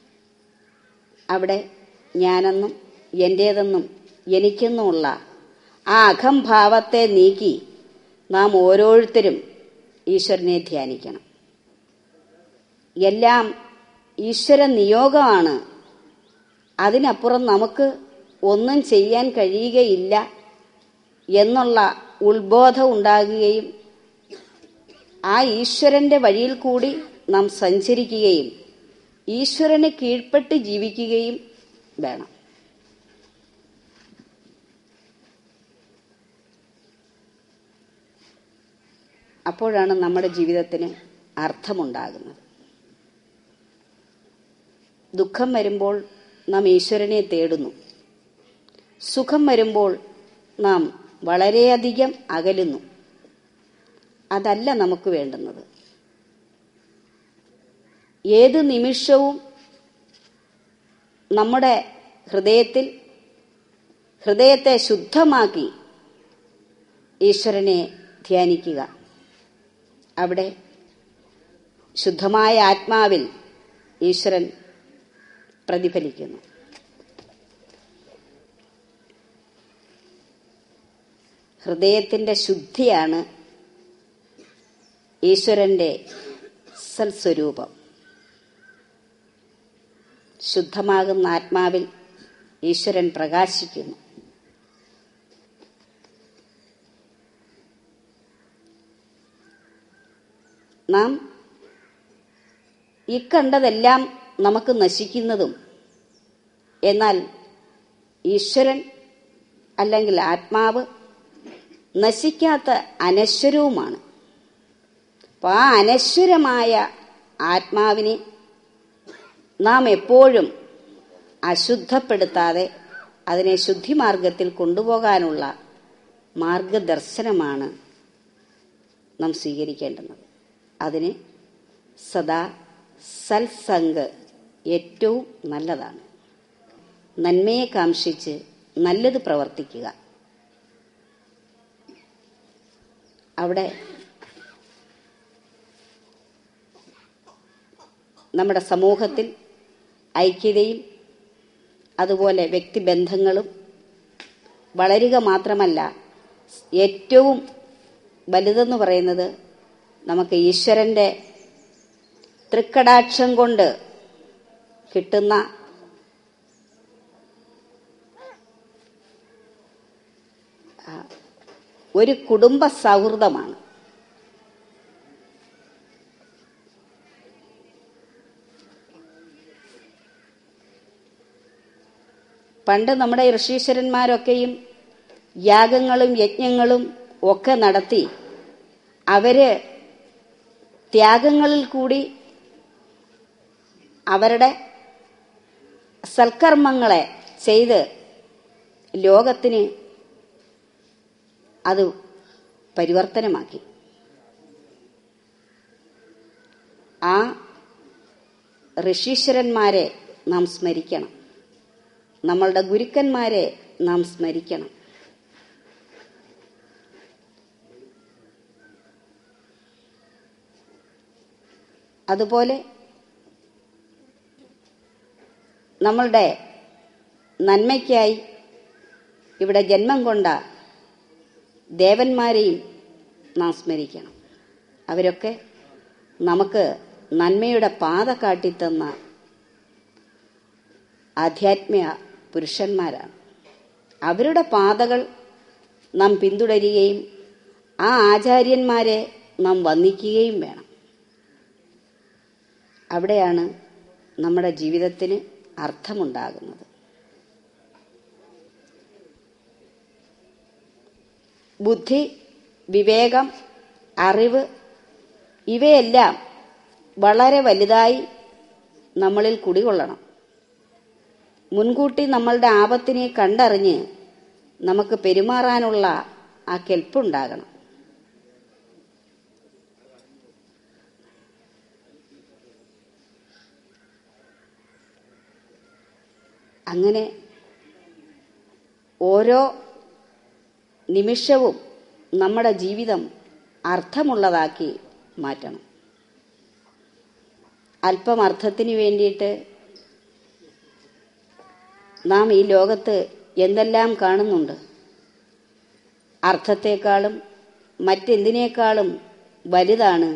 അവിടെ ഞാനെന്നും എന്റേതെന്നും എനിക്കെന്നുമുള്ള ആ അഹംഭാവത്തെ നീക്കി നാം ഓരോരുത്തരും ഈശ്വരനെ ധ്യാനിക്കണം എല്ലാം ഈശ്വര നിയോഗമാണ് അതിനപ്പുറം നമുക്ക് ഒന്നും ചെയ്യാൻ കഴിയുകയില്ല എന്നുള്ള ഉത്ബോധം ഉണ്ടാകുകയും ആ ഈശ്വരന്റെ വഴിയിൽ കൂടി നാം സഞ്ചരിക്കുകയും ഈശ്വരന് കീഴ്പ്പെട്ട് ജീവിക്കുകയും വേണം അപ്പോഴാണ് നമ്മുടെ ജീവിതത്തിന് അർത്ഥമുണ്ടാകുന്നത് ദുഃഖം വരുമ്പോൾ നാം ഈശ്വരനെ തേടുന്നു സുഖം വരുമ്പോൾ നാം വളരെയധികം അകലുന്നു അതല്ല നമുക്ക് വേണ്ടുന്നത് ഏത് നിമിഷവും നമ്മുടെ ഹൃദയത്തിൽ ഹൃദയത്തെ ശുദ്ധമാക്കി ഈശ്വരനെ ധ്യാനിക്കുക അവിടെ ശുദ്ധമായ ആത്മാവിൽ ഈശ്വരൻ പ്രതിഫലിക്കുന്നു ഹൃദയത്തിന്റെ ശുദ്ധിയാണ് ഈശ്വരന്റെ സൽസ്വരൂപം ശുദ്ധമാകുന്ന ആത്മാവിൽ ഈശ്വരൻ പ്രകാശിക്കുന്നു നാം ഇക്കണ്ടതെല്ലാം നമുക്ക് നശിക്കുന്നതും എന്നാൽ ഈശ്വരൻ അല്ലെങ്കിൽ ആത്മാവ് നശിക്കാത്ത അനശ്വരവുമാണ് അപ്പോൾ ആ അനശ്വരമായ ആത്മാവിനെ നാം എപ്പോഴും അശുദ്ധപ്പെടുത്താതെ അതിനെ ശുദ്ധിമാർഗത്തിൽ കൊണ്ടുപോകാനുള്ള മാർഗദർശനമാണ് നാം സ്വീകരിക്കേണ്ടുന്നത് അതിന് സദാ സത്സംഗ് ഏറ്റവും നല്ലതാണ് നന്മയെ കാംക്ഷിച്ച് നല്ലത് പ്രവർത്തിക്കുക അവിടെ നമ്മുടെ സമൂഹത്തിൽ ഐക്യതയും അതുപോലെ വ്യക്തിബന്ധങ്ങളും വളരുക മാത്രമല്ല ഏറ്റവും വലുതെന്ന് പറയുന്നത് നമുക്ക് ഈശ്വരന്റെ തൃക്കടാക്ഷം കൊണ്ട് കിട്ടുന്ന ആ, ഒരു കുടുംബ സൗഹൃദമാണ് പണ്ട് നമ്മുടെ ഋഷീശ്വരന്മാരൊക്കെയും യാഗങ്ങളും യജ്ഞങ്ങളും ഒക്കെ നടത്തി അവര് ത്യാഗങ്ങളിൽ കൂടി അവരുടെ സൽക്കർമ്മങ്ങളെ ചെയ്ത് ലോകത്തിന് അത് പരിവർത്തനമാക്കി ആ ഋഷീശ്വരന്മാരെ നാം സ്മരിക്കണം നമ്മളുടെ ഗുരുക്കന്മാരെ നാം സ്മരിക്കണം അതുപോലെ നമ്മളുടെ നന്മയ്ക്കായി ഇവിടെ ജന്മം കൊണ്ട ദേവന്മാരെയും നാം സ്മരിക്കണം അവരൊക്കെ നമുക്ക് നന്മയുടെ പാത കാട്ടിത്തന്ന ആധ്യാത്മിക പുരുഷന്മാരാണ് അവരുടെ പാതകൾ നാം പിന്തുടരുകയും ആ ആചാര്യന്മാരെ നാം വന്ദിക്കുകയും വേണം അവിടെയാണ് നമ്മുടെ ജീവിതത്തിന് അർത്ഥമുണ്ടാകുന്നത് ബുദ്ധി വിവേകം അറിവ് ഇവയെല്ലാം വളരെ വലുതായി നമ്മളിൽ കുടികൊള്ളണം മുൻകൂട്ടി നമ്മളുടെ ആപത്തിനെ കണ്ടറിഞ്ഞ് നമുക്ക് പെരുമാറാനുള്ള ആ കെൽപ്പുണ്ടാകണം അങ്ങനെ ഓരോ നിമിഷവും നമ്മുടെ ജീവിതം അർത്ഥമുള്ളതാക്കി മാറ്റണം അല്പം അർത്ഥത്തിന് വേണ്ടിയിട്ട് നാം ഈ ലോകത്ത് എന്തെല്ലാം കാണുന്നുണ്ട് അർത്ഥത്തെക്കാളും മറ്റെന്തിനേക്കാളും വലുതാണ്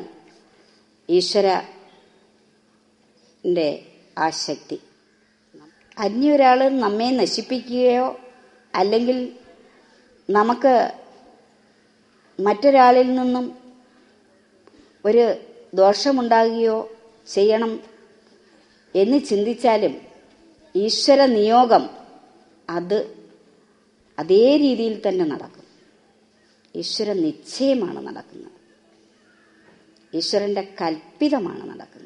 ഈശ്വരന്റെ ആ ശക്തി അന്യൊരാൾ നമ്മെ നശിപ്പിക്കുകയോ അല്ലെങ്കിൽ നമുക്ക് മറ്റൊരാളിൽ നിന്നും ഒരു ദോഷമുണ്ടാകുകയോ ചെയ്യണം എന്ന് ചിന്തിച്ചാലും ഈശ്വര നിയോഗം അത് അതേ രീതിയിൽ തന്നെ നടക്കും ഈശ്വര നിശ്ചയമാണ് നടക്കുന്നത് ഈശ്വരന്റെ കൽപ്പിതമാണ് നടക്കുന്നത്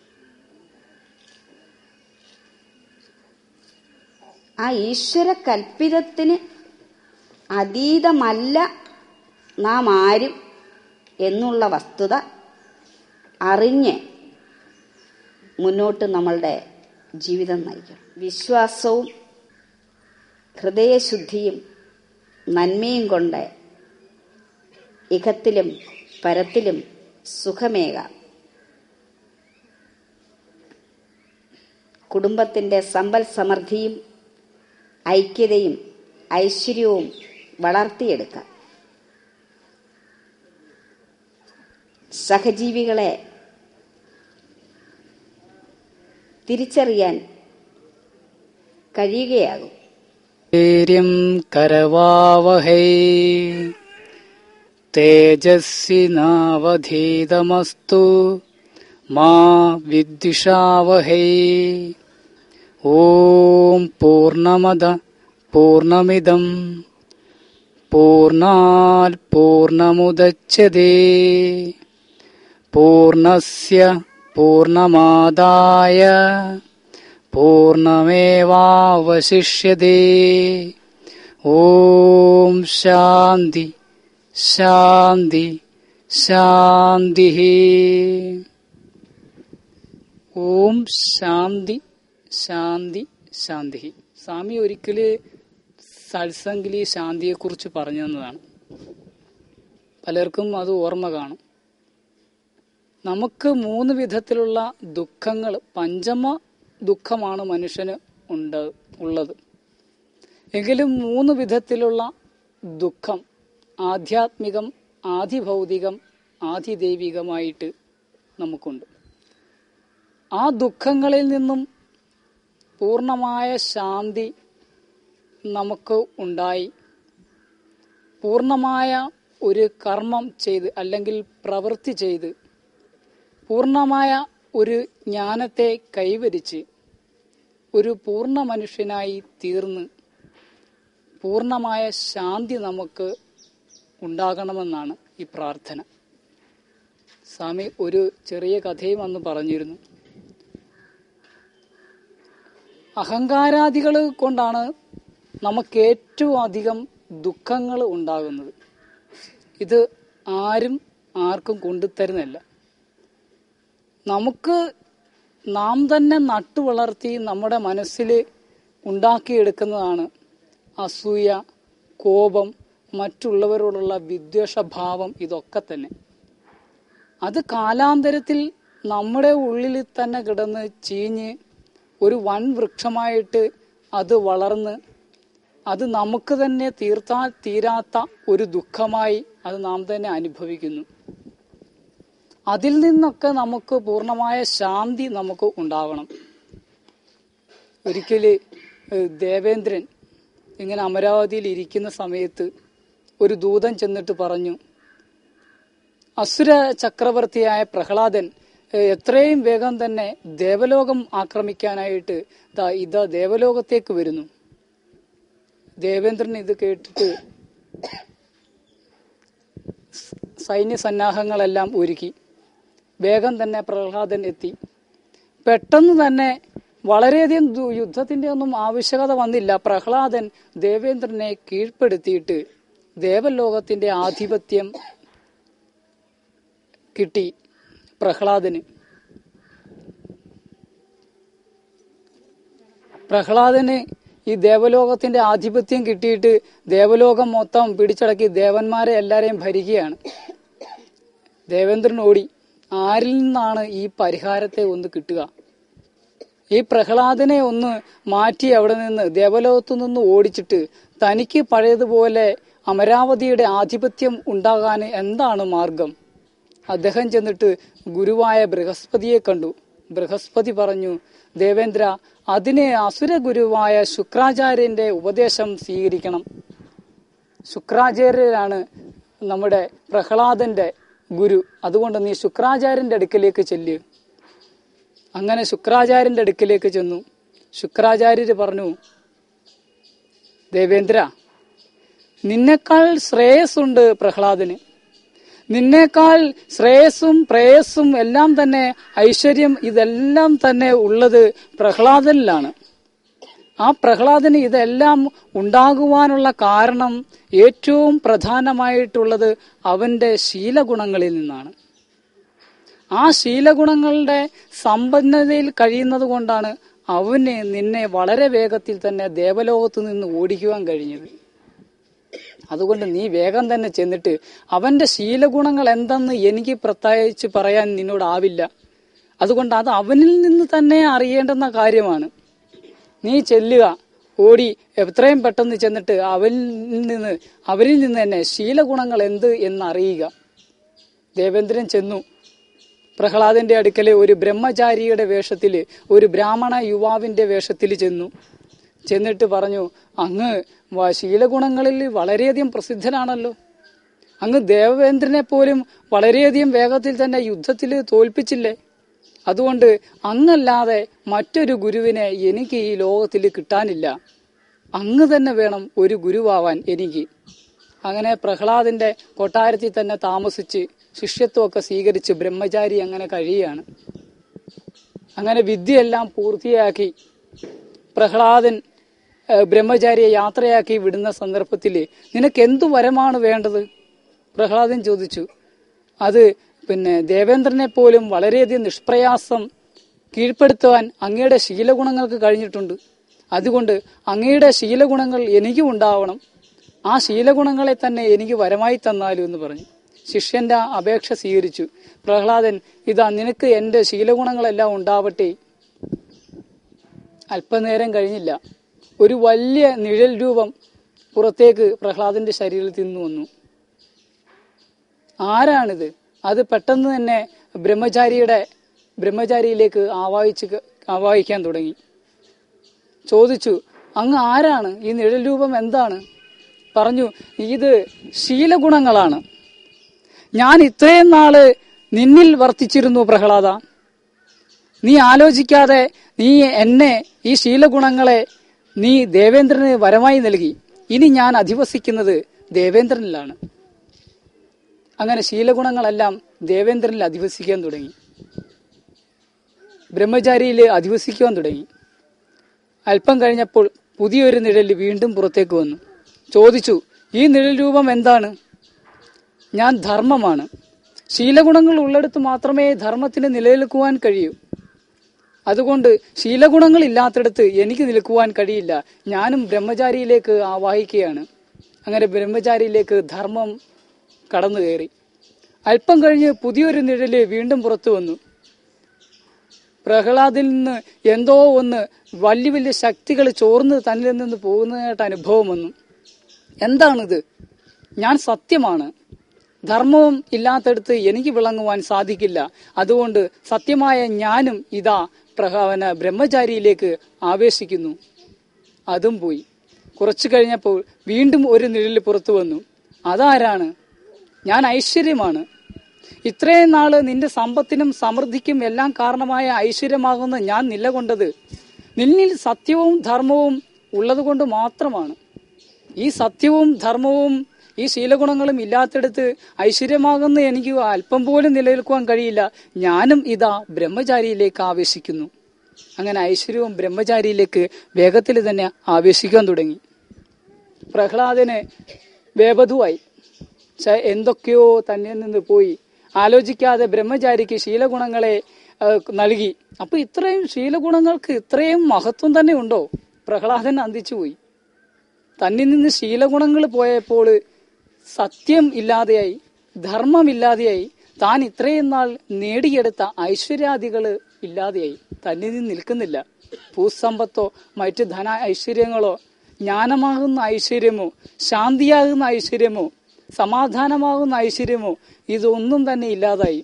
ആ ഈശ്വര കൽപ്പിതത്തിന് അതീതമല്ല നാം ആരും എന്നുള്ള വസ്തുത അറിഞ്ഞ് മുന്നോട്ട് നമ്മളുടെ ജീവിതം നയിക്കണം വിശ്വാസവും ഹൃദയശുദ്ധിയും നന്മയും കൊണ്ട് ഇഹത്തിലും പരത്തിലും സുഖമേകാം കുടുംബത്തിൻ്റെ സമ്പൽ സമൃദ്ധിയും ഐക്യതയും ഐശ്വര്യവും വളർത്തിയെടുക്കാം സഹജീവികളെ തിരിച്ചറിയാൻ കഴിയുകയാകും
ധൈര്യം കരവാവഹൈ തേജസ്വിനാവധീതമസ്തു മാ വിദ്വിഷാവഹൈ ഓം പൂർണമദ പൂർണമിദം പൂർണാൽ പൂർണമുദച്യതേ പൂർണസ്യ പൂർണമാദായ പൂർണമേവാവശിഷ്യതേ ഓം ശാന്തി ശാന്തി ശാന്തി ഓം ശാന്തി ശാന്തി ശാന്തി സ്വാമി ഒരിക്കല് സത്സംഗിലി ശാന്തിയെക്കുറിച്ച് പറഞ്ഞു തന്നതാണ് പലർക്കും അത് ഓർമ്മ കാണും നമുക്ക് മൂന്ന് വിധത്തിലുള്ള ദുഃഖങ്ങൾ പഞ്ചമ ദുഃഖമാണ് മനുഷ്യന് ഉണ്ട് ഉള്ളത് എങ്കിലും മൂന്ന് വിധത്തിലുള്ള ദുഃഖം ആധ്യാത്മികം ആധിഭൗതികം ആധിദൈവികമായിട്ട് നമുക്കുണ്ട് ആ ദുഃഖങ്ങളിൽ നിന്നും പൂർണ്ണമായ ശാന്തി നമുക്ക് ഉണ്ടായി പൂർണ്ണമായ ഒരു കർമ്മം ചെയ്ത് അല്ലെങ്കിൽ പ്രവൃത്തി ചെയ്ത് പൂർണ്ണമായ ഒരു ജ്ഞാനത്തെ കൈവരിച്ച് ഒരു പൂർണ്ണ മനുഷ്യനായി തീർന്ന് പൂർണ്ണമായ ശാന്തി നമുക്ക് ഉണ്ടാകണമെന്നാണ് ഈ പ്രാർത്ഥന സ്വാമി ഒരു ചെറിയ കഥയും അന്ന് പറഞ്ഞിരുന്നു അഹങ്കാരാദികൾ കൊണ്ടാണ് നമുക്ക് ഏറ്റവും അധികം ദുഃഖങ്ങൾ ഉണ്ടാകുന്നത് ഇത് ആരും ആർക്കും കൊണ്ടുതരുന്നില്ല നമുക്ക് നാം തന്നെ നട്ടു വളർത്തി നമ്മുടെ മനസ്സിൽ ഉണ്ടാക്കിയെടുക്കുന്നതാണ് അസൂയ കോപം മറ്റുള്ളവരോടുള്ള വിദ്വേഷഭാവം ഇതൊക്കെ തന്നെ അത് കാലാന്തരത്തിൽ നമ്മുടെ ഉള്ളിൽ തന്നെ കിടന്ന് ചീഞ്ഞ് ഒരു വൻ വൃക്ഷമായിട്ട് അത് വളർന്ന് അത് നമുക്ക് തന്നെ തീർത്താൽ തീരാത്ത ഒരു ദുഃഖമായി അത് നാം തന്നെ അനുഭവിക്കുന്നു അതിൽ നിന്നൊക്കെ നമുക്ക് പൂർണ്ണമായ ശാന്തി നമുക്ക് ഉണ്ടാവണം ഒരിക്കല് ഏഹ്, ദേവേന്ദ്രൻ ഇങ്ങനെ അമരാവതിയിൽ ഇരിക്കുന്ന സമയത്ത് ഒരു ദൂതൻ ചെന്നിട്ട് പറഞ്ഞു അസുര ചക്രവർത്തിയായ പ്രഹ്ലാദൻ ഏഹ്, എത്രയും വേഗം തന്നെ ദേവലോകം ആക്രമിക്കാനായിട്ട് ദാ ഇതാ ദേവലോകത്തേക്ക് വരുന്നു ദേവേന്ദ്രൻ ഇത് കേട്ടിട്ട് സ് സൈന്യ സന്നാഹങ്ങളെല്ലാം ഒരുക്കി വേഗം തന്നെ പ്രഹ്ലാദൻ എത്തി പെട്ടെന്ന് തന്നെ വളരെയധികം ദു- യുദ്ധത്തിന്റെ ഒന്നും ആവശ്യകത വന്നില്ല പ്രഹ്ലാദൻ ദേവേന്ദ്രനെ കീഴ്പ്പെടുത്തിയിട്ട് ദേവലോകത്തിന്റെ ആധിപത്യം കിട്ടി പ്രഹ്ലാദന് പ്രഹ്ലാദന് ഈ ദേവലോകത്തിന്റെ ആധിപത്യം കിട്ടിയിട്ട് ദേവലോകം മൊത്തം പിടിച്ചടക്കി ദേവന്മാരെ എല്ലാരെയും ഭരിക്കുകയാണ് ദേവേന്ദ്രൻ ഓടി ആരിൽ നിന്നാണ് ഈ പരിഹാരത്തെ ഒന്ന് കിട്ടുക ഈ പ്രഹ്ലാദനെ ഒന്ന് മാറ്റി അവിടെ നിന്ന് ദേവലോകത്തു നിന്ന് ഓടിച്ചിട്ട് തനിക്ക് പഴയതുപോലെ അമരാവതിയുടെ ആധിപത്യം ഉണ്ടാകാൻ എന്താണ് മാർഗം അദ്ദേഹം ചെന്നിട്ട് ഗുരുവായ ബൃഹസ്പതിയെ കണ്ടു ബൃഹസ്പതി പറഞ്ഞു ദേവേന്ദ്ര അതിനെ അസുര ഗുരുവായ ശുക്രാചാര്യന്റെ ഉപദേശം സ്വീകരിക്കണം ശുക്രാചാര്യരാണ് നമ്മുടെ പ്രഹ്ലാദന്റെ ഗുരു അതുകൊണ്ട് നീ ശുക്രാചാര്യന്റെ അടുക്കലേക്ക് ചെല്ല് അങ്ങനെ ശുക്രാചാര്യന്റെ അടുക്കലേക്ക് ചെന്നു ശുക്രാചാര്യര് പറഞ്ഞു ദേവേന്ദ്ര നിന്നെക്കാൾ ശ്രേയസ്സുണ്ട് പ്രഹ്ലാദന് നിന്നേക്കാൾ ശ്രേയസ്സും പ്രേയസ്സും എല്ലാം തന്നെ ഐശ്വര്യം ഇതെല്ലാം തന്നെ ഉള്ളത് പ്രഹ്ലാദനിലാണ് ആ പ്രഹ്ലാദന് ഇതെല്ലാം ഉണ്ടാകുവാനുള്ള കാരണം ഏറ്റവും പ്രധാനമായിട്ടുള്ളത് അവന്റെ ശീലഗുണങ്ങളിൽ നിന്നാണ് ആ ശീലഗുണങ്ങളുടെ സമ്പന്നതയിൽ കഴിയുന്നത് കൊണ്ടാണ് അവന് നിന്നെ വളരെ വേഗത്തിൽ തന്നെ ദേവലോകത്തു നിന്ന് ഓടിക്കുവാൻ കഴിഞ്ഞത് അതുകൊണ്ട് നീ വേഗം തന്നെ ചെന്നിട്ട് അവന്റെ ശീലഗുണങ്ങൾ എന്തെന്ന് എനിക്ക് പ്രത്യേകിച്ച് പറയാൻ നിന്നോടാവില്ല അതുകൊണ്ട് അത് അവനിൽ നിന്ന് തന്നെ അറിയേണ്ടുന്ന കാര്യമാണ് നീ ചെല്ലുക ഓടി എത്രയും പെട്ടെന്ന് ചെന്നിട്ട് അവനിൽ നിന്ന് അവരിൽ നിന്ന് തന്നെ ശീലഗുണങ്ങൾ എന്ത് എന്നറിയുക ദേവേന്ദ്രൻ ചെന്നു പ്രഹ്ലാദന്റെ അടുക്കലെ ഒരു ബ്രഹ്മചാരിയുടെ വേഷത്തില് ഒരു ബ്രാഹ്മണ യുവാവിന്റെ വേഷത്തിൽ ചെന്നു ചെന്നിട്ട് പറഞ്ഞു അങ്ങ് വ- ശീലഗുണങ്ങളിൽ വളരെയധികം പ്രസിദ്ധനാണല്ലോ അങ്ങ് ദേവേന്ദ്രനെ പോലും വളരെയധികം വേഗത്തിൽ തന്നെ യുദ്ധത്തിൽ തോൽപ്പിച്ചില്ലേ അതുകൊണ്ട് അങ്ങല്ലാതെ മറ്റൊരു ഗുരുവിനെ എനിക്ക് ഈ ലോകത്തിൽ കിട്ടാനില്ല അങ്ങ് തന്നെ വേണം ഒരു ഗുരുവാവാൻ എനിക്ക് അങ്ങനെ പ്രഹ്ലാദിന്റെ കൊട്ടാരത്തിൽ തന്നെ താമസിച്ച് ശിഷ്യത്വമൊക്കെ സ്വീകരിച്ച് ബ്രഹ്മചാരി അങ്ങനെ കഴിയുകയാണ് അങ്ങനെ വിദ്യയെല്ലാം പൂർത്തിയാക്കി പ്രഹ്ലാദൻ ഏഹ്, ബ്രഹ്മചാരിയെ യാത്രയാക്കി വിടുന്ന സന്ദർഭത്തിൽ നിനക്ക് എന്തു വരമാണ് വേണ്ടത് പ്രഹ്ലാദൻ ചോദിച്ചു അത് പിന്നെ ദേവേന്ദ്രനെ പോലും വളരെയധികം നിഷ്പ്രയാസം കീഴ്പ്പെടുത്തുവാൻ അങ്ങയുടെ ശീലഗുണങ്ങൾക്ക് കഴിഞ്ഞിട്ടുണ്ട് അതുകൊണ്ട് അങ്ങയുടെ ശീലഗുണങ്ങൾ എനിക്കും ഉണ്ടാവണം ആ ശീലഗുണങ്ങളെ തന്നെ എനിക്ക് വരമായി തന്നാലും എന്ന് പറഞ്ഞു ശിഷ്യന്റെ ആ അപേക്ഷ സ്വീകരിച്ചു പ്രഹ്ലാദൻ ഇതാ നിനക്ക് എന്റെ ശീലഗുണങ്ങളെല്ലാം ഉണ്ടാവട്ടെ അല്പനേരം കഴിഞ്ഞില്ല ഒരു വലിയ നിഴൽ രൂപം പുറത്തേക്ക് പ്രഹ്ലാദന്റെ ശരീരത്തിൽ നിന്ന് വന്നു ആരാണിത് അത് പെട്ടെന്ന് തന്നെ ബ്രഹ്മചാരിയുടെ ബ്രഹ്മചാരിയിലേക്ക് ആവാഹിച്ച് ക- ആവാഹിക്കാൻ തുടങ്ങി ചോദിച്ചു അങ്ങ് ആരാണ് ഈ നിഴൽ രൂപം എന്താണ് പറഞ്ഞു ഇത് ശീലഗുണങ്ങളാണ് ഞാൻ ഇത്രയും നാള് നിന്നിൽ വർത്തിച്ചിരുന്നു പ്രഹ്ലാദ നീ ആലോചിക്കാതെ നീ എന്നെ ഈ ശീലഗുണങ്ങളെ നീ ദേവേന്ദ്രന് വരമായി നൽകി ഇനി ഞാൻ അധിവസിക്കുന്നത് ദേവേന്ദ്രനിലാണ് അങ്ങനെ ശീലഗുണങ്ങളെല്ലാം ദേവേന്ദ്രനിൽ അധിവസിക്കാൻ തുടങ്ങി ബ്രഹ്മചാരിയിൽ അധിവസിക്കുവാൻ തുടങ്ങി അല്പം കഴിഞ്ഞപ്പോൾ പുതിയൊരു നിഴൽ വീണ്ടും പുറത്തേക്ക് വന്നു ചോദിച്ചു ഈ നിഴൽ രൂപം എന്താണ് ഞാൻ ധർമ്മമാണ് ശീലഗുണങ്ങൾ ഉള്ളിടത്ത് മാത്രമേ ധർമ്മത്തിന് നിലനിൽക്കുവാൻ കഴിയൂ അതുകൊണ്ട് ശീലഗുണങ്ങൾ ഇല്ലാത്തിടത്ത് എനിക്ക് നിൽക്കുവാൻ കഴിയില്ല ഞാനും ബ്രഹ്മചാരിയിലേക്ക് ആവാഹിക്കുകയാണ് അങ്ങനെ ബ്രഹ്മചാരിയിലേക്ക് ധർമ്മം കടന്നു കയറി അല്പം കഴിഞ്ഞ് പുതിയൊരു നിഴല് വീണ്ടും പുറത്തു വന്നു പ്രഹ്ലാദിൽ നിന്ന് എന്തോ ഒന്ന് വലിയ വലിയ ശക്തികൾ ചോർന്ന് തന്നിൽ നിന്ന് പോകുന്നതായിട്ട് അനുഭവം വന്നു എന്താണിത് ഞാൻ സത്യമാണ് ധർമ്മവും ഇല്ലാത്തടത്ത് എനിക്ക് വിളങ്ങുവാൻ സാധിക്കില്ല അതുകൊണ്ട് സത്യമായ ഞാനും ഇതാ പ്രഹവന ബ്രഹ്മചാരിയിലേക്ക് ആവേശിക്കുന്നു അതും പോയി കുറച്ചു കഴിഞ്ഞപ്പോൾ വീണ്ടും ഒരു നിഴല് പുറത്തു വന്നു അതാരാണ് ഞാൻ ഐശ്വര്യമാണ് ഇത്രയും നാള് നിന്റെ സമ്പത്തിനും സമൃദ്ധിക്കും എല്ലാം കാരണമായ ഐശ്വര്യമാകുന്ന ഞാൻ നിലകൊണ്ടത് നിന്നിൽ സത്യവും ധർമ്മവും ഉള്ളതുകൊണ്ട് മാത്രമാണ് ഈ സത്യവും ധർമ്മവും ഈ ശീലഗുണങ്ങളും ഇല്ലാത്തിടത്ത് ഐശ്വര്യമാകുന്ന എനിക്ക് അല്പം പോലും നിലനിൽക്കുവാൻ കഴിയില്ല ഞാനും ഇതാ ബ്രഹ്മചാരിയിലേക്ക് ആവേശിക്കുന്നു അങ്ങനെ ഐശ്വര്യവും ബ്രഹ്മചാരിയിലേക്ക് വേഗത്തിൽ തന്നെ ആവേശിക്കാൻ തുടങ്ങി പ്രഹ്ലാദന് വേപതുവായി ച- എന്തൊക്കെയോ തന്നിൽ നിന്ന് പോയി ആലോചിക്കാതെ ബ്രഹ്മചാരിക്ക് ശീലഗുണങ്ങളെ ആ, നൽകി അപ്പൊ ഇത്രയും ശീലഗുണങ്ങൾക്ക് ഇത്രയും മഹത്വം തന്നെ ഉണ്ടോ പ്രഹ്ലാദൻ അന്തിച്ചുപോയി തന്നിൽ നിന്ന് ശീലഗുണങ്ങൾ പോയപ്പോൾ സത്യം ഇല്ലാതെയായി ധർമ്മമില്ലാതെയായി താൻ ഇത്രയും നാൾ നേടിയെടുത്ത ഐശ്വര്യാദികള് ഇല്ലാതെയായി തന്നിൽ നിന്ന് നിൽക്കുന്നില്ല ഭൂസമ്പത്തോ മറ്റ് ധന ഐശ്വര്യങ്ങളോ ജ്ഞാനമാകുന്ന ഐശ്വര്യമോ ശാന്തിയാകുന്ന ഐശ്വര്യമോ സമാധാനമാകുന്ന ഐശ്വര്യമോ ഇതൊന്നും തന്നെ ഇല്ലാതായി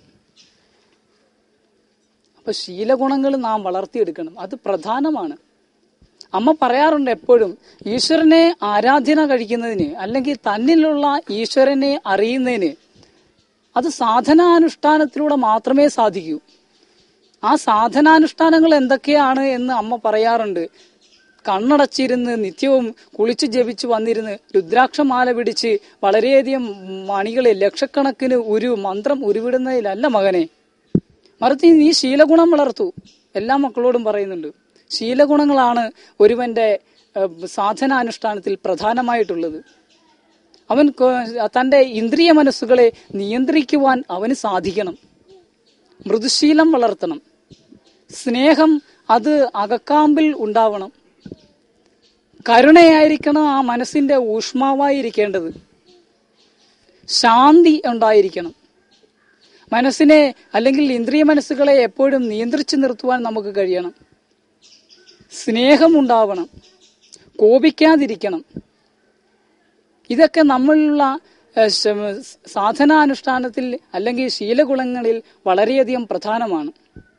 അപ്പൊ ശീലഗുണങ്ങൾ നാം വളർത്തിയെടുക്കണം അത് പ്രധാനമാണ് അമ്മ പറയാറുണ്ട് എപ്പോഴും ഈശ്വരനെ ആരാധന കഴിക്കുന്നതിന് അല്ലെങ്കിൽ തന്നിലുള്ള ഈശ്വരനെ അറിയുന്നതിന് അത് സാധനാനുഷ്ഠാനത്തിലൂടെ മാത്രമേ സാധിക്കൂ ആ സാധനാനുഷ്ഠാനങ്ങൾ എന്തൊക്കെയാണ് എന്ന് അമ്മ പറയാറുണ്ട് കണ്ണടച്ചിരുന്ന് നിത്യവും കുളിച്ചു ജപിച്ച് വന്നിരുന്ന് രുദ്രാക്ഷമാല പിടിച്ച് വളരെയധികം മണികളെ ലക്ഷക്കണക്കിന് ഒരു മന്ത്രം ഉരുവിടുന്നതിലല്ല മകനെ മറിച്ച് നീ ശീലഗുണം വളർത്തു എല്ലാ മക്കളോടും പറയുന്നുണ്ട് ശീലഗുണങ്ങളാണ് ഒരുവന്റെ ഏഹ്, സാധനാനുഷ്ഠാനത്തിൽ പ്രധാനമായിട്ടുള്ളത് അവൻ കൊ- തന്റെ ഇന്ദ്രിയ മനസ്സുകളെ നിയന്ത്രിക്കുവാൻ അവന് സാധിക്കണം മൃദുശീലം വളർത്തണം സ്നേഹം അത് അകക്കാമ്പിൽ ഉണ്ടാവണം കരുണയായിരിക്കണം ആ മനസ്സിന്റെ ഊഷ്മാവായിരിക്കേണ്ടത് ശാന്തി ഉണ്ടായിരിക്കണം മനസ്സിനെ അല്ലെങ്കിൽ ഇന്ദ്രിയ മനസ്സുകളെ എപ്പോഴും നിയന്ത്രിച്ചു നിർത്തുവാൻ നമുക്ക് കഴിയണം സ്നേഹമുണ്ടാവണം കോപിക്കാതിരിക്കണം ഇതൊക്കെ നമ്മളിലുള്ള ഏഹ്, ശ- സാധനാനുഷ്ഠാനത്തിൽ അല്ലെങ്കിൽ ശീലഗുണങ്ങളിൽ വളരെയധികം പ്രധാനമാണ്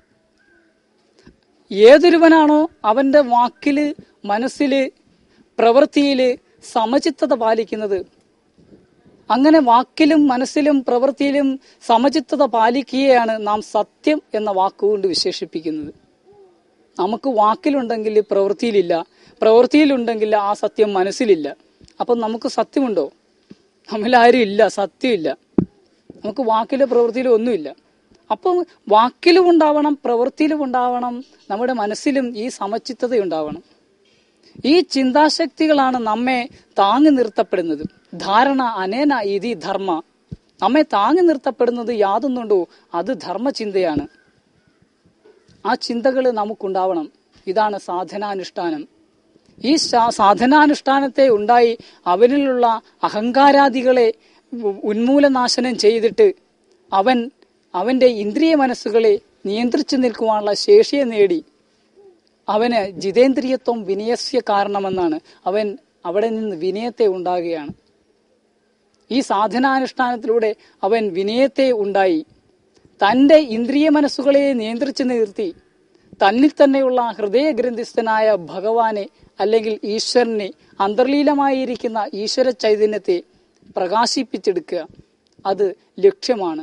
ഏതൊരുവനാണോ അവന്റെ വാക്കില് മനസ്സില് പ്രവൃത്തിയില് സമചിത്തത പാലിക്കുന്നത് അങ്ങനെ വാക്കിലും മനസ്സിലും പ്രവൃത്തിയിലും സമചിത്തത പാലിക്കുകയാണ് നാം സത്യം എന്ന വാക്കുകൊണ്ട് വിശേഷിപ്പിക്കുന്നത് നമുക്ക് വാക്കിലുണ്ടെങ്കിൽ പ്രവൃത്തിയിലില്ല പ്രവൃത്തിയിലുണ്ടെങ്കിൽ ആ സത്യം മനസ്സിലില്ല അപ്പം നമുക്ക് സത്യമുണ്ടോ നമ്മിലാരും ഇല്ല സത്യമില്ല നമുക്ക് വാക്കിലും പ്രവൃത്തിയിലും ഒന്നുമില്ല അപ്പം വാക്കിലും ഉണ്ടാവണം പ്രവൃത്തിയിലും ഉണ്ടാവണം നമ്മുടെ മനസ്സിലും ഈ സമചിത്തത ഉണ്ടാവണം ഈ ചിന്താശക്തികളാണ് നമ്മെ താങ്ങി നിർത്തപ്പെടുന്നത് ധാരണ അനേന ഇതി ധർമ്മ നമ്മെ താങ്ങി നിർത്തപ്പെടുന്നത് യാതൊന്നുണ്ടോ അത് ധർമ്മചിന്തയാണ് ആ ചിന്തകൾ നമുക്കുണ്ടാവണം ഇതാണ് സാധനാനുഷ്ഠാനം ഈ സാ- സാധനാനുഷ്ഠാനത്തെ ഉണ്ടായി അവനിലുള്ള അഹങ്കാരാദികളെ ഉ- ഉന്മൂലനാശനം ചെയ്തിട്ട് അവൻ അവന്റെ ഇന്ദ്രിയ മനസ്സുകളെ നിയന്ത്രിച്ചു നിൽക്കുവാനുള്ള ശേഷിയെ നേടി അവന് ജിതേന്ദ്രിയത്വം വിനയസ്യ കാരണമെന്നാണ് അവൻ അവിടെ നിന്ന് വിനയത്തെ ഉണ്ടാകുകയാണ് ഈ സാധനാനുഷ്ഠാനത്തിലൂടെ അവൻ വിനയത്തെ ഉണ്ടായി തന്റെ ഇന്ദ്രിയ മനസ്സുകളെ നിയന്ത്രിച്ചു നിർത്തി തന്നിൽ തന്നെയുള്ള ഹൃദയഗ്രന്ഥിസ്ഥനായ ഭഗവാനെ അല്ലെങ്കിൽ ഈശ്വരനെ അന്തർലീലമായിരിക്കുന്ന ഈശ്വര ചൈതന്യത്തെ പ്രകാശിപ്പിച്ചെടുക്കുക അത് ലക്ഷ്യമാണ്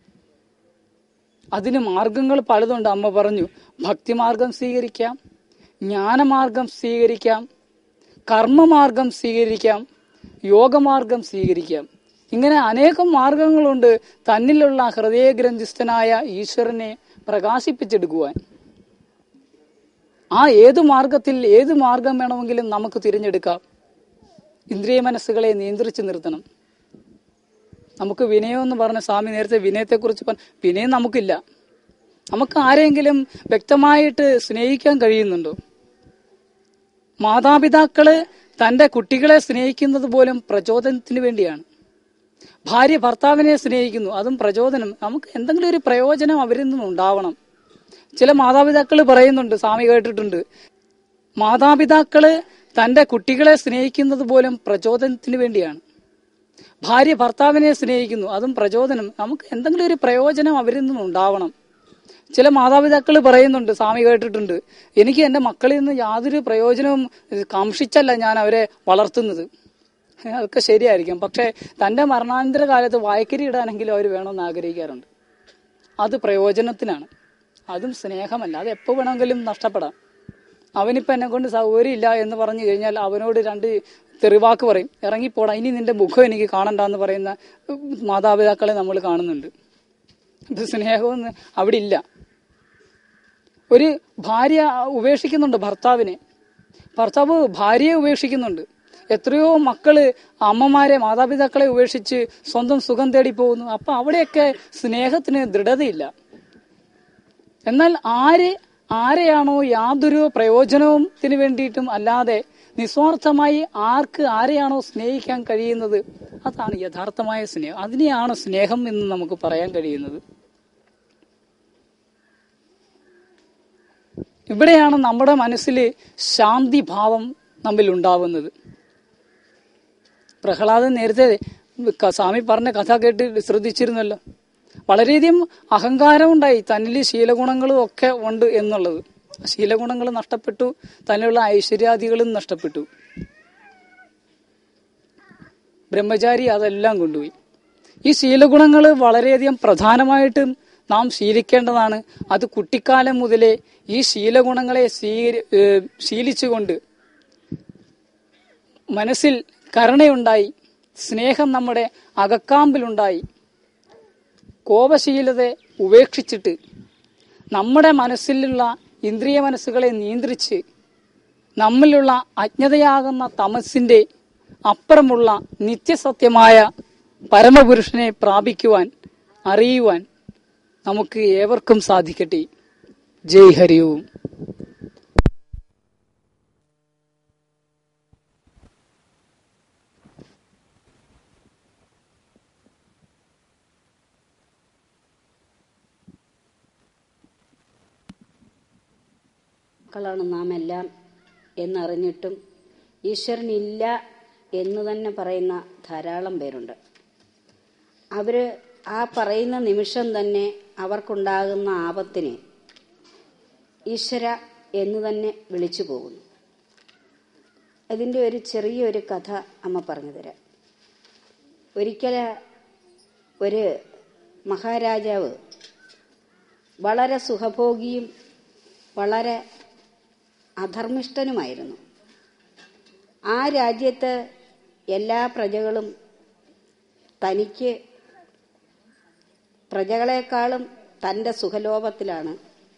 അതിന് മാർഗങ്ങൾ പലതുണ്ട് അമ്മ പറഞ്ഞു ഭക്തിമാർഗം സ്വീകരിക്കാം ജ്ഞാനമാർഗം സ്വീകരിക്കാം കർമ്മമാർഗം സ്വീകരിക്കാം യോഗമാർഗം സ്വീകരിക്കാം ഇങ്ങനെ അനേകം മാർഗങ്ങളുണ്ട് തന്നിലുള്ള ഹൃദയഗ്രന്ഥിസ്ഥനായ ഈശ്വരനെ പ്രകാശിപ്പിച്ചെടുക്കുവാൻ ആ ഏതു മാർഗത്തിൽ ഏത് മാർഗം വേണമെങ്കിലും നമുക്ക് തിരഞ്ഞെടുക്കാം ഇന്ദ്രിയ മനസ്സുകളെ നിയന്ത്രിച്ചു നിർത്തണം നമുക്ക് വിനയം എന്ന് പറഞ്ഞ സ്വാമി നേരത്തെ വിനയത്തെക്കുറിച്ച് പറഞ്ഞു വിനയം നമുക്കില്ല നമുക്ക് ആരെങ്കിലും വ്യക്തമായിട്ട് സ്നേഹിക്കാൻ കഴിയുന്നുണ്ടോ മാതാപിതാക്കള് തന്റെ കുട്ടികളെ സ്നേഹിക്കുന്നത് പോലും പ്രചോദനത്തിന് വേണ്ടിയാണ് ഭാര്യ ഭർത്താവിനെ സ്നേഹിക്കുന്നു അതും പ്രചോദനം നമുക്ക് എന്തെങ്കിലും ഒരു പ്രയോജനം അവരിൽ നിന്നും ഉണ്ടാവണം ചില മാതാപിതാക്കൾ പറയുന്നുണ്ട് സ്വാമി കേട്ടിട്ടുണ്ട് മാതാപിതാക്കള് തന്റെ കുട്ടികളെ സ്നേഹിക്കുന്നത് പോലും പ്രചോദനത്തിന് വേണ്ടിയാണ് ഭാര്യ ഭർത്താവിനെ സ്നേഹിക്കുന്നു അതും പ്രചോദനം നമുക്ക് എന്തെങ്കിലും ഒരു പ്രയോജനം അവരിൽ നിന്നും ഉണ്ടാവണം ചില മാതാപിതാക്കൾ പറയുന്നുണ്ട് സ്വാമി കേട്ടിട്ടുണ്ട് എനിക്ക് എന്റെ മക്കളിൽ നിന്ന് യാതൊരു പ്രയോജനവും കാംക്ഷിച്ചല്ല ഞാൻ അവരെ വളർത്തുന്നത് അതൊക്കെ ശരിയായിരിക്കും പക്ഷെ തന്റെ മരണാനന്തര കാലത്ത് വായ്ക്കരി ഇടാനെങ്കിലും അവർ വേണമെന്ന് ആഗ്രഹിക്കാറുണ്ട് അത് പ്രയോജനത്തിനാണ് അതും സ്നേഹമല്ല അത് എപ്പോ വേണമെങ്കിലും നഷ്ടപ്പെടാം അവനിപ്പോ എന്നെ കൊണ്ട് സൗകര്യമില്ല എന്ന് പറഞ്ഞു കഴിഞ്ഞാൽ അവനോട് രണ്ട് തെറിവാക്ക് പറയും ഇറങ്ങിപ്പോടാ ഇനി നിന്റെ മുഖം എനിക്ക് കാണണ്ട എന്ന് പറയുന്ന മാതാപിതാക്കളെ നമ്മൾ കാണുന്നുണ്ട് ഇത് സ്നേഹമൊന്നും അവിടെ ഇല്ല ഒരു ഭാര്യ ഉപേക്ഷിക്കുന്നുണ്ട് ഭർത്താവിനെ ഭർത്താവ് ഭാര്യയെ ഉപേക്ഷിക്കുന്നുണ്ട് എത്രയോ മക്കള് അമ്മമാരെ മാതാപിതാക്കളെ ഉപേക്ഷിച്ച് സ്വന്തം സുഖം തേടി പോകുന്നു അപ്പൊ അവിടെയൊക്കെ സ്നേഹത്തിന് ദൃഢതയില്ല എന്നാൽ ആര് ആരെയാണോ യാതൊരു പ്രയോജനത്തിന് വേണ്ടിയിട്ടും അല്ലാതെ നിസ്വാർത്ഥമായി ആർക്ക് ആരെയാണോ സ്നേഹിക്കാൻ കഴിയുന്നത് അതാണ് യഥാർത്ഥമായ സ്നേഹം അതിനെയാണ് സ്നേഹം എന്ന് നമുക്ക് പറയാൻ കഴിയുന്നത് ഇവിടെയാണ് നമ്മുടെ മനസ്സിൽ ശാന്തി ഭാവം നമ്മിൽ ഉണ്ടാവുന്നത് പ്രഹ്ലാദൻ നേരത്തെ ക- സ്വാമി പറഞ്ഞ കഥ കേട്ട് ശ്രദ്ധിച്ചിരുന്നല്ലോ വളരെയധികം അഹങ്കാരം ഉണ്ടായി തന്നിൽ ശീലഗുണങ്ങളും ഒക്കെ ഉണ്ട് എന്നുള്ളത് ശീലഗുണങ്ങൾ നഷ്ടപ്പെട്ടു തന്നിലുള്ള ഐശ്വര്യാദികളും നഷ്ടപ്പെട്ടു ബ്രഹ്മചാരി അതെല്ലാം കൊണ്ടുപോയി ഈ ശീലഗുണങ്ങൾ വളരെയധികം പ്രധാനമായിട്ടും നാം ശീലിക്കേണ്ടതാണ് അത് കുട്ടിക്കാലം മുതലേ ഈ ശീലഗുണങ്ങളെ സ്വീകരി ഏഹ് ശീലിച്ചുകൊണ്ട് മനസ്സിൽ കരുണയുണ്ടായി സ്നേഹം നമ്മുടെ അകക്കാമ്പിലുണ്ടായി കോപശീലത്തെ ഉപേക്ഷിച്ചിട്ട് നമ്മുടെ മനസ്സിലുള്ള ഇന്ദ്രിയ മനസ്സുകളെ നിയന്ത്രിച്ച് നമ്മിലുള്ള അജ്ഞതയാകുന്ന തമസിന്റെ അപ്പുറമുള്ള നിത്യസത്യമായ പരമപുരുഷനെ പ്രാപിക്കുവാൻ അറിയുവാൻ നമുക്ക് ഏവർക്കും സാധിക്കട്ടെ ജയ് ഹരി ഓം
മക്കളാണ് നാം എല്ലാം എന്നറിഞ്ഞിട്ടും ഈശ്വരനില്ല എന്ന് തന്നെ പറയുന്ന ധാരാളം പേരുണ്ട് അവര് ആ പറയുന്ന നിമിഷം തന്നെ അവർക്കുണ്ടാകുന്ന ആപത്തിന് ഈശ്വര എന്ന് തന്നെ വിളിച്ചു പോകുന്നു അതിൻ്റെ ഒരു ചെറിയൊരു കഥ അമ്മ പറഞ്ഞു തരാം ഒരിക്കൽ ഒരു മഹാരാജാവ് വളരെ സുഖഭോഗിയും വളരെ അധർമ്മിഷ്ഠനുമായിരുന്നു ആ രാജ്യത്ത് എല്ലാ പ്രജകളും തനിക്ക് പ്രജകളെക്കാളും തൻ്റെ സുഖലോഭത്തിലാണ്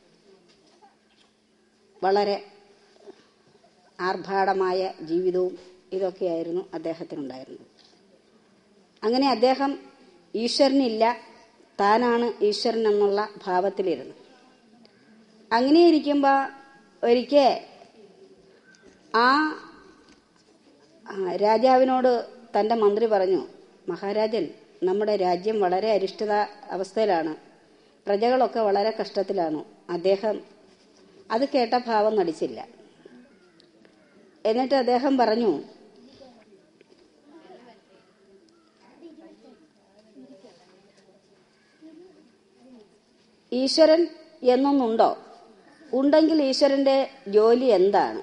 വളരെ ആർഭാടമായ ജീവിതവും ഇതൊക്കെയായിരുന്നു അദ്ദേഹത്തിനുണ്ടായിരുന്നത് അങ്ങനെ അദ്ദേഹം ഈശ്വരനില്ല താനാണ് ഈശ്വരൻ എന്നുള്ള ഭാവത്തിലിരുന്നു അങ്ങനെ ഇരിക്കുമ്പോൾ ഒരിക്കൽ ആ ആ, രാജാവിനോട് തൻ്റെ മന്ത്രി പറഞ്ഞു മഹാരാജൻ നമ്മുടെ രാജ്യം വളരെ അരിഷ്ടത അവസ്ഥയിലാണ് പ്രജകളൊക്കെ വളരെ കഷ്ടത്തിലാണ് അദ്ദേഹം അത് കേട്ട ഭാവം നടിച്ചില്ല എന്നിട്ട് അദ്ദേഹം പറഞ്ഞു ഈശ്വരൻ എന്നൊന്നുണ്ടോ ഉണ്ടെങ്കിൽ ഈശ്വരന്റെ ജോലി എന്താണ്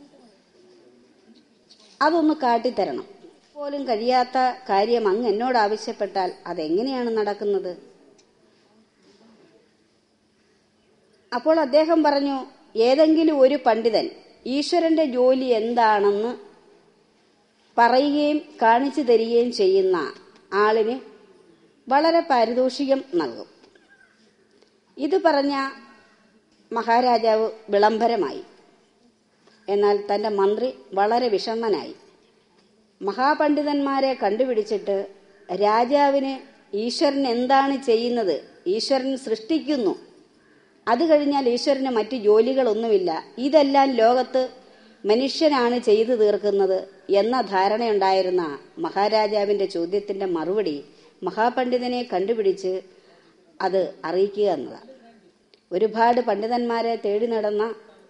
അതൊന്ന് കാട്ടിത്തരണം പോലും കഴിയാത്ത കാര്യം അങ്ങ് എന്നോട് ആവശ്യപ്പെട്ടാൽ അതെങ്ങനെയാണ് നടക്കുന്നത് അപ്പോൾ അദ്ദേഹം പറഞ്ഞു ഏതെങ്കിലും ഒരു പണ്ഡിതൻ ഈശ്വരന്റെ ജോലി എന്താണെന്ന് പറയുകയും കാണിച്ചു തരികയും ചെയ്യുന്ന ആളിന് വളരെ പാരിതോഷികം നൽകും ഇത് പറഞ്ഞ മഹാരാജാവ് വിളംബരമായി എന്നാൽ തന്റെ മന്ത്രി വളരെ വിഷണ്ണനായി മഹാപണ്ഡിതന്മാരെ കണ്ടുപിടിച്ചിട്ട് രാജാവിന് ഈശ്വരൻ എന്താണ് ചെയ്യുന്നത് ഈശ്വരൻ സൃഷ്ടിക്കുന്നു അത് കഴിഞ്ഞാൽ ഈശ്വരന് മറ്റു ജോലികളൊന്നുമില്ല ഇതെല്ലാം ലോകത്ത് മനുഷ്യനാണ് ചെയ്തു തീർക്കുന്നത് എന്ന ധാരണയുണ്ടായിരുന്ന മഹാരാജാവിന്റെ ചോദ്യത്തിന്റെ മറുപടി മഹാപണ്ഡിതനെ കണ്ടുപിടിച്ച് അത് അറിയിക്കുക എന്നതാണ് ഒരുപാട് പണ്ഡിതന്മാരെ തേടി നടന്ന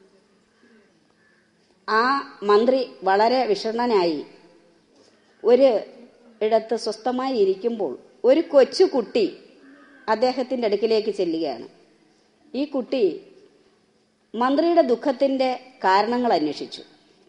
ആ മന്ത്രി വളരെ വിഷണ്ണനായി ഒരു ഇടത്ത് സ്വസ്ഥമായി ഇരിക്കുമ്പോൾ ഒരു കൊച്ചു കുട്ടി അദ്ദേഹത്തിന്റെ അടുക്കിലേക്ക് ചെല്ലുകയാണ് ഈ കുട്ടി മന്ത്രിയുടെ ദുഃഖത്തിന്റെ കാരണങ്ങൾ അന്വേഷിച്ചു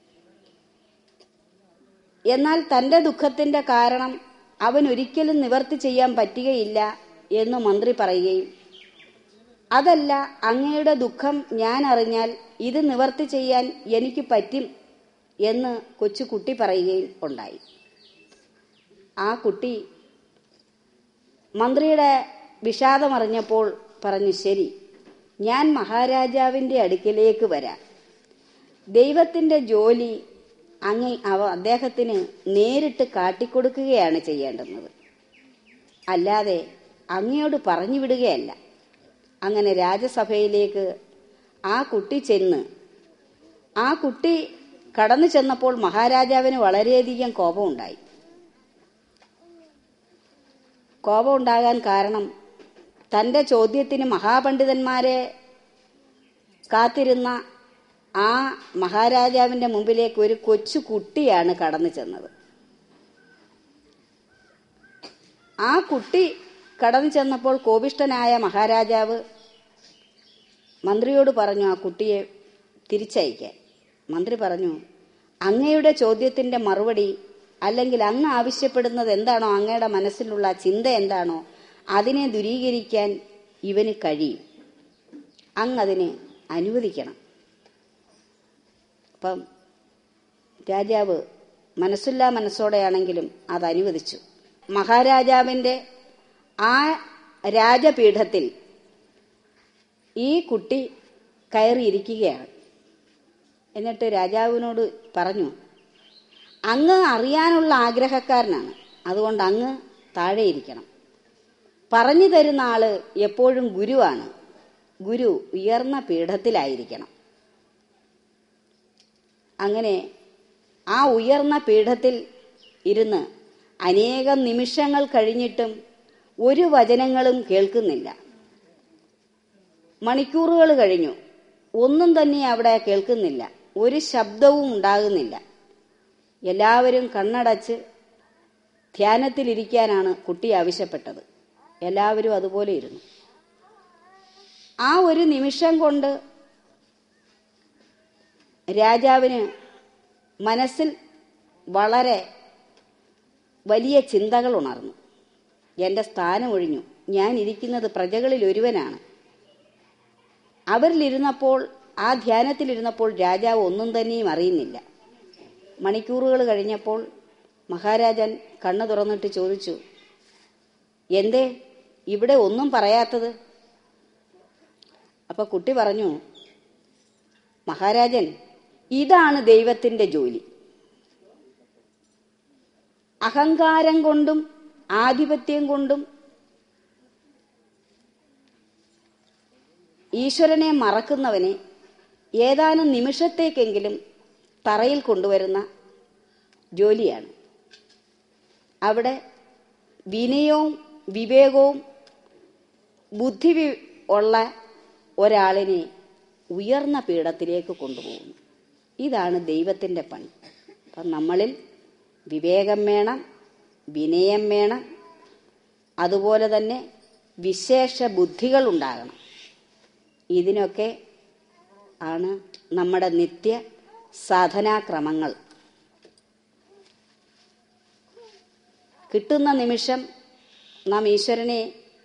എന്നാൽ തന്റെ ദുഃഖത്തിന്റെ കാരണം അവൻ ഒരിക്കലും നിവർത്തി ചെയ്യാൻ പറ്റുകയില്ല എന്ന് മന്ത്രി പറയുകയും അതല്ല അങ്ങയുടെ ദുഃഖം ഞാൻ അറിഞ്ഞാൽ ഇത് നിവർത്തി ചെയ്യാൻ എനിക്ക് പറ്റും എന്ന് കൊച്ചു കുട്ടി പറയുകയും ഉണ്ടായി ആ കുട്ടി മന്ത്രിയുടെ വിഷാദമറിഞ്ഞപ്പോൾ പറഞ്ഞു ശരി ഞാൻ മഹാരാജാവിന്റെ അടുക്കിലേക്ക് വരാം ദൈവത്തിന്റെ ജോലി അങ്ങ് അവ അദ്ദേഹത്തിന് നേരിട്ട് കാട്ടിക്കൊടുക്കുകയാണ് ചെയ്യേണ്ടുന്നത് അല്ലാതെ അങ്ങയോട് പറഞ്ഞു വിടുകയല്ല അങ്ങനെ രാജസഭയിലേക്ക് ആ കുട്ടി ചെന്ന് ആ കുട്ടി കടന്നു ചെന്നപ്പോൾ മഹാരാജാവിന് വളരെയധികം കോപമുണ്ടായി കോപമുണ്ടാകാൻ കാരണം തന്റെ ചോദ്യത്തിന് മഹാപണ്ഡിതന്മാരെ കാത്തിരുന്ന ആ മഹാരാജാവിന്റെ മുമ്പിലേക്ക് ഒരു കൊച്ചു കുട്ടിയാണ് കടന്നു ചെന്നത് ആ കുട്ടി കടന്നു ചെന്നപ്പോൾ കോപിഷ്ടനായ മഹാരാജാവ് മന്ത്രിയോട് പറഞ്ഞു ആ കുട്ടിയെ തിരിച്ചയക്കാൻ മന്ത്രി പറഞ്ഞു അങ്ങയുടെ ചോദ്യത്തിന്റെ മറുപടി അല്ലെങ്കിൽ അങ്ങ് ആവശ്യപ്പെടുന്നത് എന്താണോ അങ്ങയുടെ മനസ്സിലുള്ള ചിന്ത എന്താണോ അതിനെ ദുരീകരിക്കാൻ ഇവന് കഴിയും അങ്ങ് അതിനെ അനുവദിക്കണം അപ്പം രാജാവ് മനസ്സില്ലാ മനസ്സോടെയാണെങ്കിലും അത് അനുവദിച്ചു മഹാരാജാവിന്റെ ആ രാജപീഠത്തിൽ ഈ കുട്ടി കയറിയിരിക്കുകയാണ് എന്നിട്ട് രാജാവിനോട് പറഞ്ഞു അങ്ങ് അറിയാനുള്ള ആഗ്രഹക്കാരനാണ് അതുകൊണ്ട് അങ്ങ് താഴെയിരിക്കണം പറഞ്ഞു തരുന്ന ആള് എപ്പോഴും ഗുരുവാണ് ഗുരു ഉയർന്ന പീഠത്തിലായിരിക്കണം അങ്ങനെ ആ ഉയർന്ന പീഠത്തിൽ ഇരുന്ന് അനേകം നിമിഷങ്ങൾ കഴിഞ്ഞിട്ടും ഒരു വചനങ്ങളും കേൾക്കുന്നില്ല മണിക്കൂറുകൾ കഴിഞ്ഞു ഒന്നും തന്നെ അവിടെ കേൾക്കുന്നില്ല ഒരു ശബ്ദവും ഉണ്ടാകുന്നില്ല എല്ലാവരും കണ്ണടച്ച് ധ്യാനത്തിലിരിക്കാനാണ് കുട്ടി ആവശ്യപ്പെട്ടത് എല്ലാവരും അതുപോലെ ഇരുന്നു ആ ഒരു നിമിഷം കൊണ്ട് രാജാവിന് മനസ്സിൽ വളരെ വലിയ ചിന്തകൾ ഉണർന്നു എൻ്റെ സ്ഥാനം ഒഴിഞ്ഞു ഞാൻ ഇരിക്കുന്നത് പ്രജകളിൽ ഒരുവനാണ് അവരിലിരുന്നപ്പോൾ ആ ധ്യാനത്തിലിരുന്നപ്പോൾ രാജാവ് ഒന്നും തന്നെയും അറിയുന്നില്ല മണിക്കൂറുകൾ കഴിഞ്ഞപ്പോൾ മഹാരാജൻ കണ്ണു തുറന്നിട്ട് ചോദിച്ചു എന്തേ ഇവിടെ ഒന്നും പറയാത്തത് അപ്പൊ കുട്ടി പറഞ്ഞു മഹാരാജൻ ഇതാണ് ദൈവത്തിന്റെ ജോലി അഹങ്കാരം കൊണ്ടും ആധിപത്യം കൊണ്ടും ഈശ്വരനെ മറക്കുന്നവനെ ഏതാനും നിമിഷത്തേക്കെങ്കിലും തറയിൽ കൊണ്ടുവരുന്ന ജോലിയാണ് അവിടെ വിനയവും വിവേകവും ബുദ്ധി വി- ഉള്ള ഒരാളിനെ ഉയർന്ന പീഠത്തിലേക്ക് കൊണ്ടുപോകുന്നു ഇതാണ് ദൈവത്തിൻ്റെ പണി അപ്പം നമ്മളിൽ വിവേകം വേണം വിനയം വേണം അതുപോലെ തന്നെ വിശേഷ ബുദ്ധികൾ ഉണ്ടാകണം ഇതിനൊക്കെ ആണ് നമ്മുടെ നിത്യ സാധനാക്രമങ്ങൾ കിട്ടുന്ന നിമിഷം നാം ഈശ്വരനെ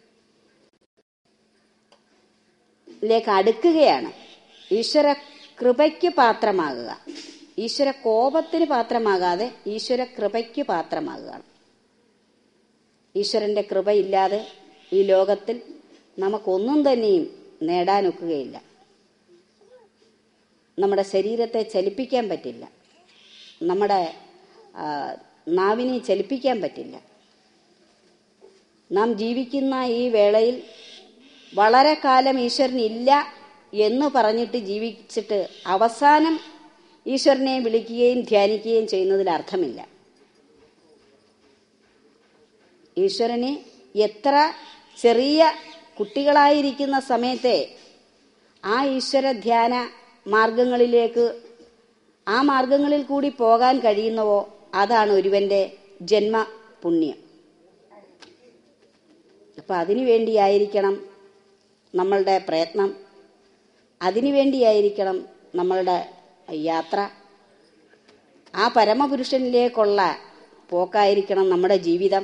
ലേക്ക് അടുക്കുകയാണ് ഈശ്വര കൃപയ്ക്ക് പാത്രമാകുക ഈശ്വര കോപത്തിന് പാത്രമാകാതെ ഈശ്വര കൃപയ്ക്ക് പാത്രമാകുക ഈശ്വരന്റെ കൃപയില്ലാതെ ഈ ലോകത്തിൽ നമുക്കൊന്നും തന്നെയും നേടാനൊക്കുകയില്ല നമ്മുടെ ശരീരത്തെ ചലിപ്പിക്കാൻ പറ്റില്ല നമ്മുടെ ആ, നാവിനെ ചലിപ്പിക്കാൻ പറ്റില്ല നാം ജീവിക്കുന്ന ഈ വേളയിൽ വളരെ കാലം ഈശ്വരൻ ഇല്ല എന്ന് പറഞ്ഞിട്ട് ജീവിച്ചിട്ട് അവസാനം ഈശ്വരനെ വിളിക്കുകയും ധ്യാനിക്കുകയും ചെയ്യുന്നതിൽ അർത്ഥമില്ല ഈശ്വരനെ എത്ര ചെറിയ കുട്ടികളായിരിക്കുന്ന സമയത്തെ ആ ഈശ്വര ധ്യാന മാർഗങ്ങളിലേക്ക് ആ മാർഗങ്ങളിൽ കൂടി പോകാൻ കഴിയുന്നവോ അതാണ് ഒരുവന്റെ ജന്മ പുണ്യം അപ്പൊ അതിനു വേണ്ടിയായിരിക്കണം നമ്മളുടെ പ്രയത്നം അതിനു വേണ്ടിയായിരിക്കണം നമ്മളുടെ യാത്ര ആ പരമപുരുഷനിലേക്കുള്ള പോക്കായിരിക്കണം നമ്മുടെ ജീവിതം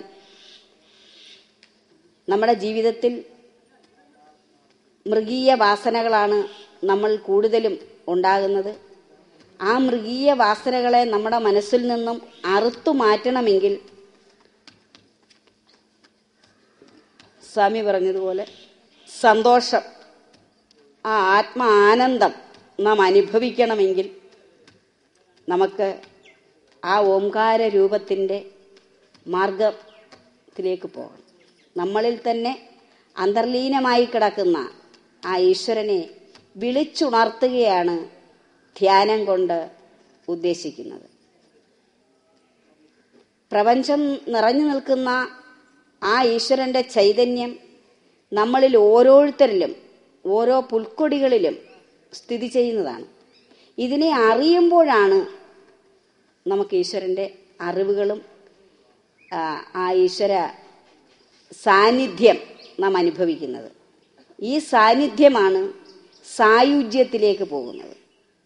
നമ്മുടെ ജീവിതത്തിൽ മൃഗീയ വാസനകളാണ് നമ്മൾ കൂടുതലും ഉണ്ടാകുന്നത് ആ മൃഗീയ വാസനകളെ നമ്മുടെ മനസ്സിൽ നിന്നും അറുത്തു മാറ്റണമെങ്കിൽ സ്വാമി പറഞ്ഞതുപോലെ സന്തോഷം ആ ആത്മ ആനന്ദം നാം അനുഭവിക്കണമെങ്കിൽ നമുക്ക് ആ ഓംകാര രൂപത്തിൻ്റെ മാർഗത്തിലേക്ക് പോകണം നമ്മളിൽ തന്നെ അന്തർലീനമായി കിടക്കുന്ന ആ ഈശ്വരനെ വിളിച്ചുണർത്തുകയാണ് ധ്യാനം കൊണ്ട് ഉദ്ദേശിക്കുന്നത് പ്രപഞ്ചം നിറഞ്ഞു നിൽക്കുന്ന ആ ഈശ്വരന്റെ ചൈതന്യം നമ്മളിൽ ഓരോരുത്തരിലും ഓരോ പുൽക്കൊടികളിലും സ്ഥിതി ചെയ്യുന്നതാണ് ഇതിനെ അറിയുമ്പോഴാണ് നമുക്ക് ഈശ്വരന്റെ അറിവുകളും ആ, ആ ഈശ്വര സാന്നിധ്യം നാം അനുഭവിക്കുന്നത് ഈ സാന്നിധ്യമാണ് സായുജ്യത്തിലേക്ക് പോകുന്നത്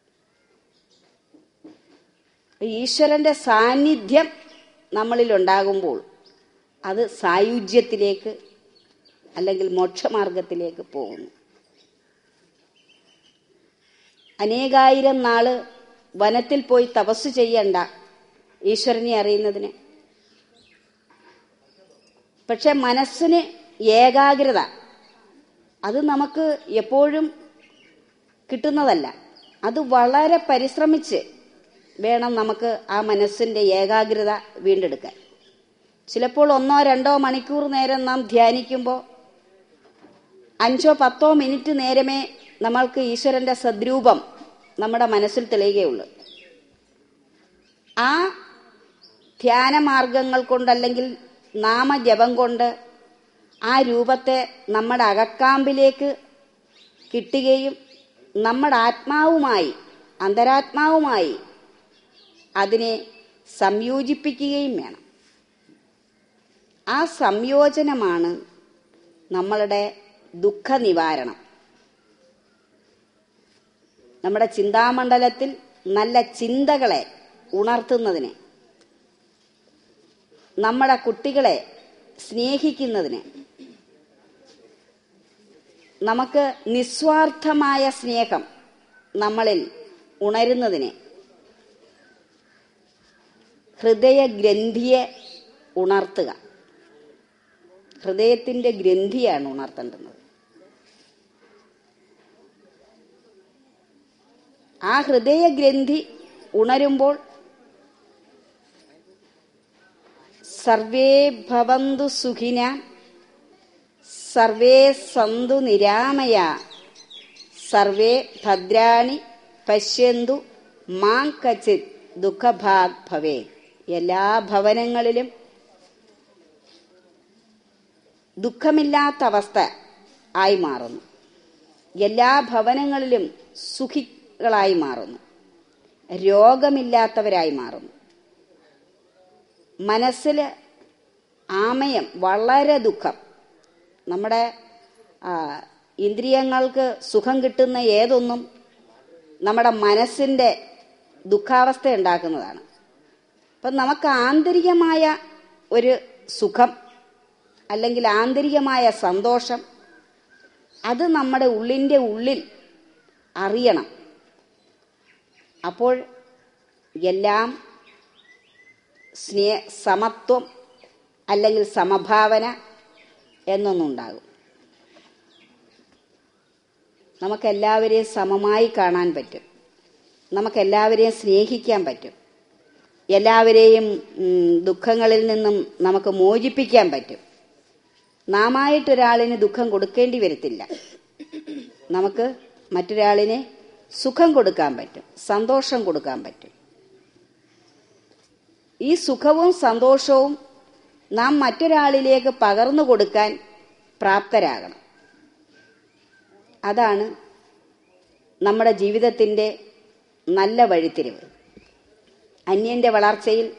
ഈശ്വരന്റെ സാന്നിധ്യം നമ്മളിൽ ഉണ്ടാകുമ്പോൾ അത് സായുജ്യത്തിലേക്ക് അല്ലെങ്കിൽ മോക്ഷമാർഗത്തിലേക്ക് പോകുന്നു അനേകായിരം നാള് വനത്തിൽ പോയി തപസ് ചെയ്യണ്ട ഈശ്വരനെ അറിയുന്നതിന് പക്ഷെ മനസ്സിന് ഏകാഗ്രത അത് നമുക്ക് എപ്പോഴും കിട്ടുന്നതല്ല അത് വളരെ പരിശ്രമിച്ച് വേണം നമുക്ക് ആ മനസ്സിന്റെ ഏകാഗ്രത വീണ്ടെടുക്കാൻ ചിലപ്പോൾ ഒന്നോ രണ്ടോ മണിക്കൂർ നേരം നാം ധ്യാനിക്കുമ്പോൾ അഞ്ചോ പത്തോ മിനിറ്റ് നേരമേ നമ്മൾക്ക് ഈശ്വരന്റെ സദ്രൂപം നമ്മുടെ മനസ്സിൽ തെളിയുകയുള്ളൂ ആ ധ്യാനമാർഗങ്ങൾ കൊണ്ടല്ലെങ്കിൽ നാമജപം കൊണ്ട് ആ രൂപത്തെ നമ്മുടെ അകക്കാമ്പിലേക്ക് കിട്ടുകയും നമ്മുടെ ആത്മാവുമായി അന്തരാത്മാവുമായി അതിനെ സംയോജിപ്പിക്കുകയും വേണം ആ സംയോജനമാണ് നമ്മളുടെ ദുഃഖ നിവാരണം നമ്മുടെ ചിന്താമണ്ഡലത്തിൽ നല്ല ചിന്തകളെ ഉണർത്തുന്നതിന് നമ്മുടെ കുട്ടികളെ സ്നേഹിക്കുന്നതിന് നമുക്ക് നിസ്വാർത്ഥമായ സ്നേഹം നമ്മളിൽ ഉണരുന്നതിന് ഹൃദയഗ്രന്ഥിയെ ഉണർത്തുക ഹൃദയത്തിന്റെ ഗ്രന്ഥിയാണ് ഉണർത്തേണ്ടുന്നത് ആ ഹൃദയഗ്രന്ഥി ഉണരുമ്പോൾ സർവേ ഭവന്തു സുഖിന സർവേ സന്തു നിരാമയ സർവേ ഭദ്രാണി പശ്യന്തു മാം കച്ചിത് ദുഃഖഭാഗ് ഭവേ എല്ലാ ഭവനങ്ങളിലും ദുഃഖമില്ലാത്ത അവസ്ഥ ആയി മാറുന്നു എല്ലാ ഭവനങ്ങളിലും സുഖികളായി മാറുന്നു രോഗമില്ലാത്തവരായി മാറുന്നു മനസ്സിൽ ആമയം വളരെ ദുഃഖം നമ്മുടെ ആ, ഇന്ദ്രിയങ്ങൾക്ക് സുഖം കിട്ടുന്ന ഏതൊന്നും നമ്മുടെ മനസ്സിന്റെ ദുഃഖാവസ്ഥ ഉണ്ടാക്കുന്നതാണ് അപ്പം നമുക്ക് ആന്തരികമായ ഒരു സുഖം അല്ലെങ്കിൽ ആന്തരികമായ സന്തോഷം അത് നമ്മുടെ ഉള്ളിൻ്റെ ഉള്ളിൽ അറിയണം അപ്പോൾ എല്ലാം സ്നേ സമത്വം അല്ലെങ്കിൽ സമഭാവന എന്നൊന്നുണ്ടാകും നമുക്കെല്ലാവരെയും സമമായി കാണാൻ പറ്റും നമുക്കെല്ലാവരെയും സ്നേഹിക്കാൻ പറ്റും എല്ലാവരെയും ഉം, ദുഃഖങ്ങളിൽ നിന്നും നമുക്ക് മോചിപ്പിക്കാൻ പറ്റും നാമായിട്ടൊരാളിന് ദുഃഖം കൊടുക്കേണ്ടി വരത്തില്ല നമുക്ക് മറ്റൊരാളിനെ സുഖം കൊടുക്കാൻ പറ്റും സന്തോഷം കൊടുക്കാൻ പറ്റും ഈ സുഖവും സന്തോഷവും നാം മറ്റൊരാളിലേക്ക് പകർന്നു കൊടുക്കാൻ പ്രാപ്തരാകണം അതാണ് നമ്മുടെ ജീവിതത്തിൻ്റെ നല്ല വഴിത്തിരിവ് അന്യന്റെ വളർച്ചയിൽ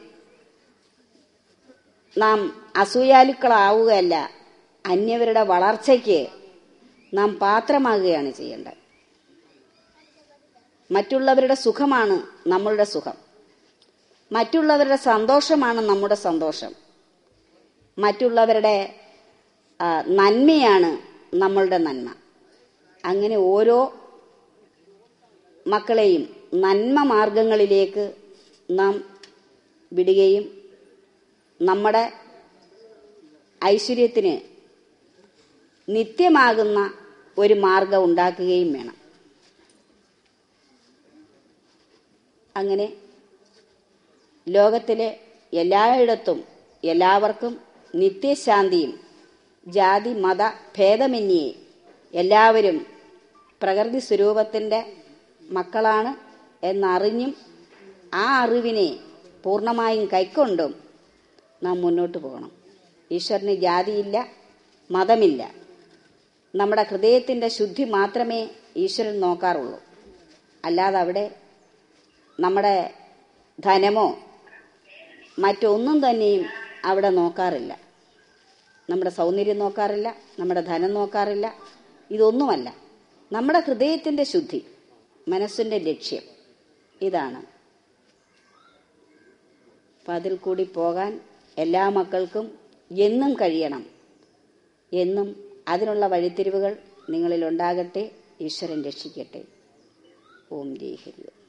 നാം അസൂയാലുക്കളാവുകയല്ല അന്യവരുടെ വളർച്ചയ്ക്ക് നാം പാത്രമാകുകയാണ് ചെയ്യേണ്ടത് മറ്റുള്ളവരുടെ സുഖമാണ് നമ്മളുടെ സുഖം മറ്റുള്ളവരുടെ സന്തോഷമാണ് നമ്മുടെ സന്തോഷം മറ്റുള്ളവരുടെ ആ, നന്മയാണ് നമ്മളുടെ നന്മ അങ്ങനെ ഓരോ മക്കളെയും നന്മ മാർഗങ്ങളിലേക്ക് നാം വിടുകയും നമ്മുടെ ഐശ്വര്യത്തിന് നിത്യമാകുന്ന ഒരു മാർഗം ഉണ്ടാക്കുകയും വേണം അങ്ങനെ ലോകത്തിലെ എല്ലായിടത്തും എല്ലാവർക്കും നിത്യശാന്തിയും ജാതി മത ഭേദമന്യേ എല്ലാവരും പ്രകൃതി സ്വരൂപത്തിൻ്റെ മക്കളാണ് എന്നറിഞ്ഞും ആ അറിവിനെ പൂർണ്ണമായും കൈക്കൊണ്ടും നാം മുന്നോട്ട് പോകണം ഈശ്വരന് ജാതിയില്ല മതമില്ല നമ്മുടെ ഹൃദയത്തിൻ്റെ ശുദ്ധി മാത്രമേ ഈശ്വരൻ നോക്കാറുള്ളൂ അല്ലാതെ അവിടെ നമ്മുടെ ധനമോ മറ്റൊന്നും തന്നെയും അവിടെ നോക്കാറില്ല നമ്മുടെ സൗന്ദര്യം നോക്കാറില്ല നമ്മുടെ ധനം നോക്കാറില്ല ഇതൊന്നുമല്ല നമ്മുടെ ഹൃദയത്തിൻ്റെ ശുദ്ധി മനസ്സിൻ്റെ ലക്ഷ്യം ഇതാണ് അപ്പം അതിൽ കൂടി പോകാൻ എല്ലാ മക്കൾക്കും എന്നും കഴിയണം എന്നും അതിനുള്ള വഴിത്തിരിവുകൾ നിങ്ങളിൽ ഉണ്ടാകട്ടെ ഈശ്വരൻ രക്ഷിക്കട്ടെ ഓം ജയ് ഹരി ഓം.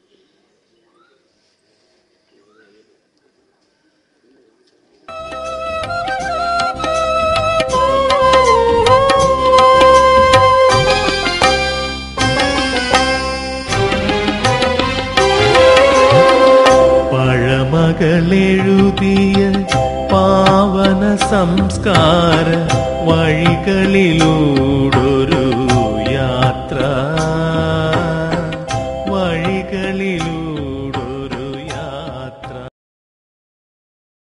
പഴമകളെഴുതിയ പാവന സംസ്കാര വഴികളിലൂടൊരു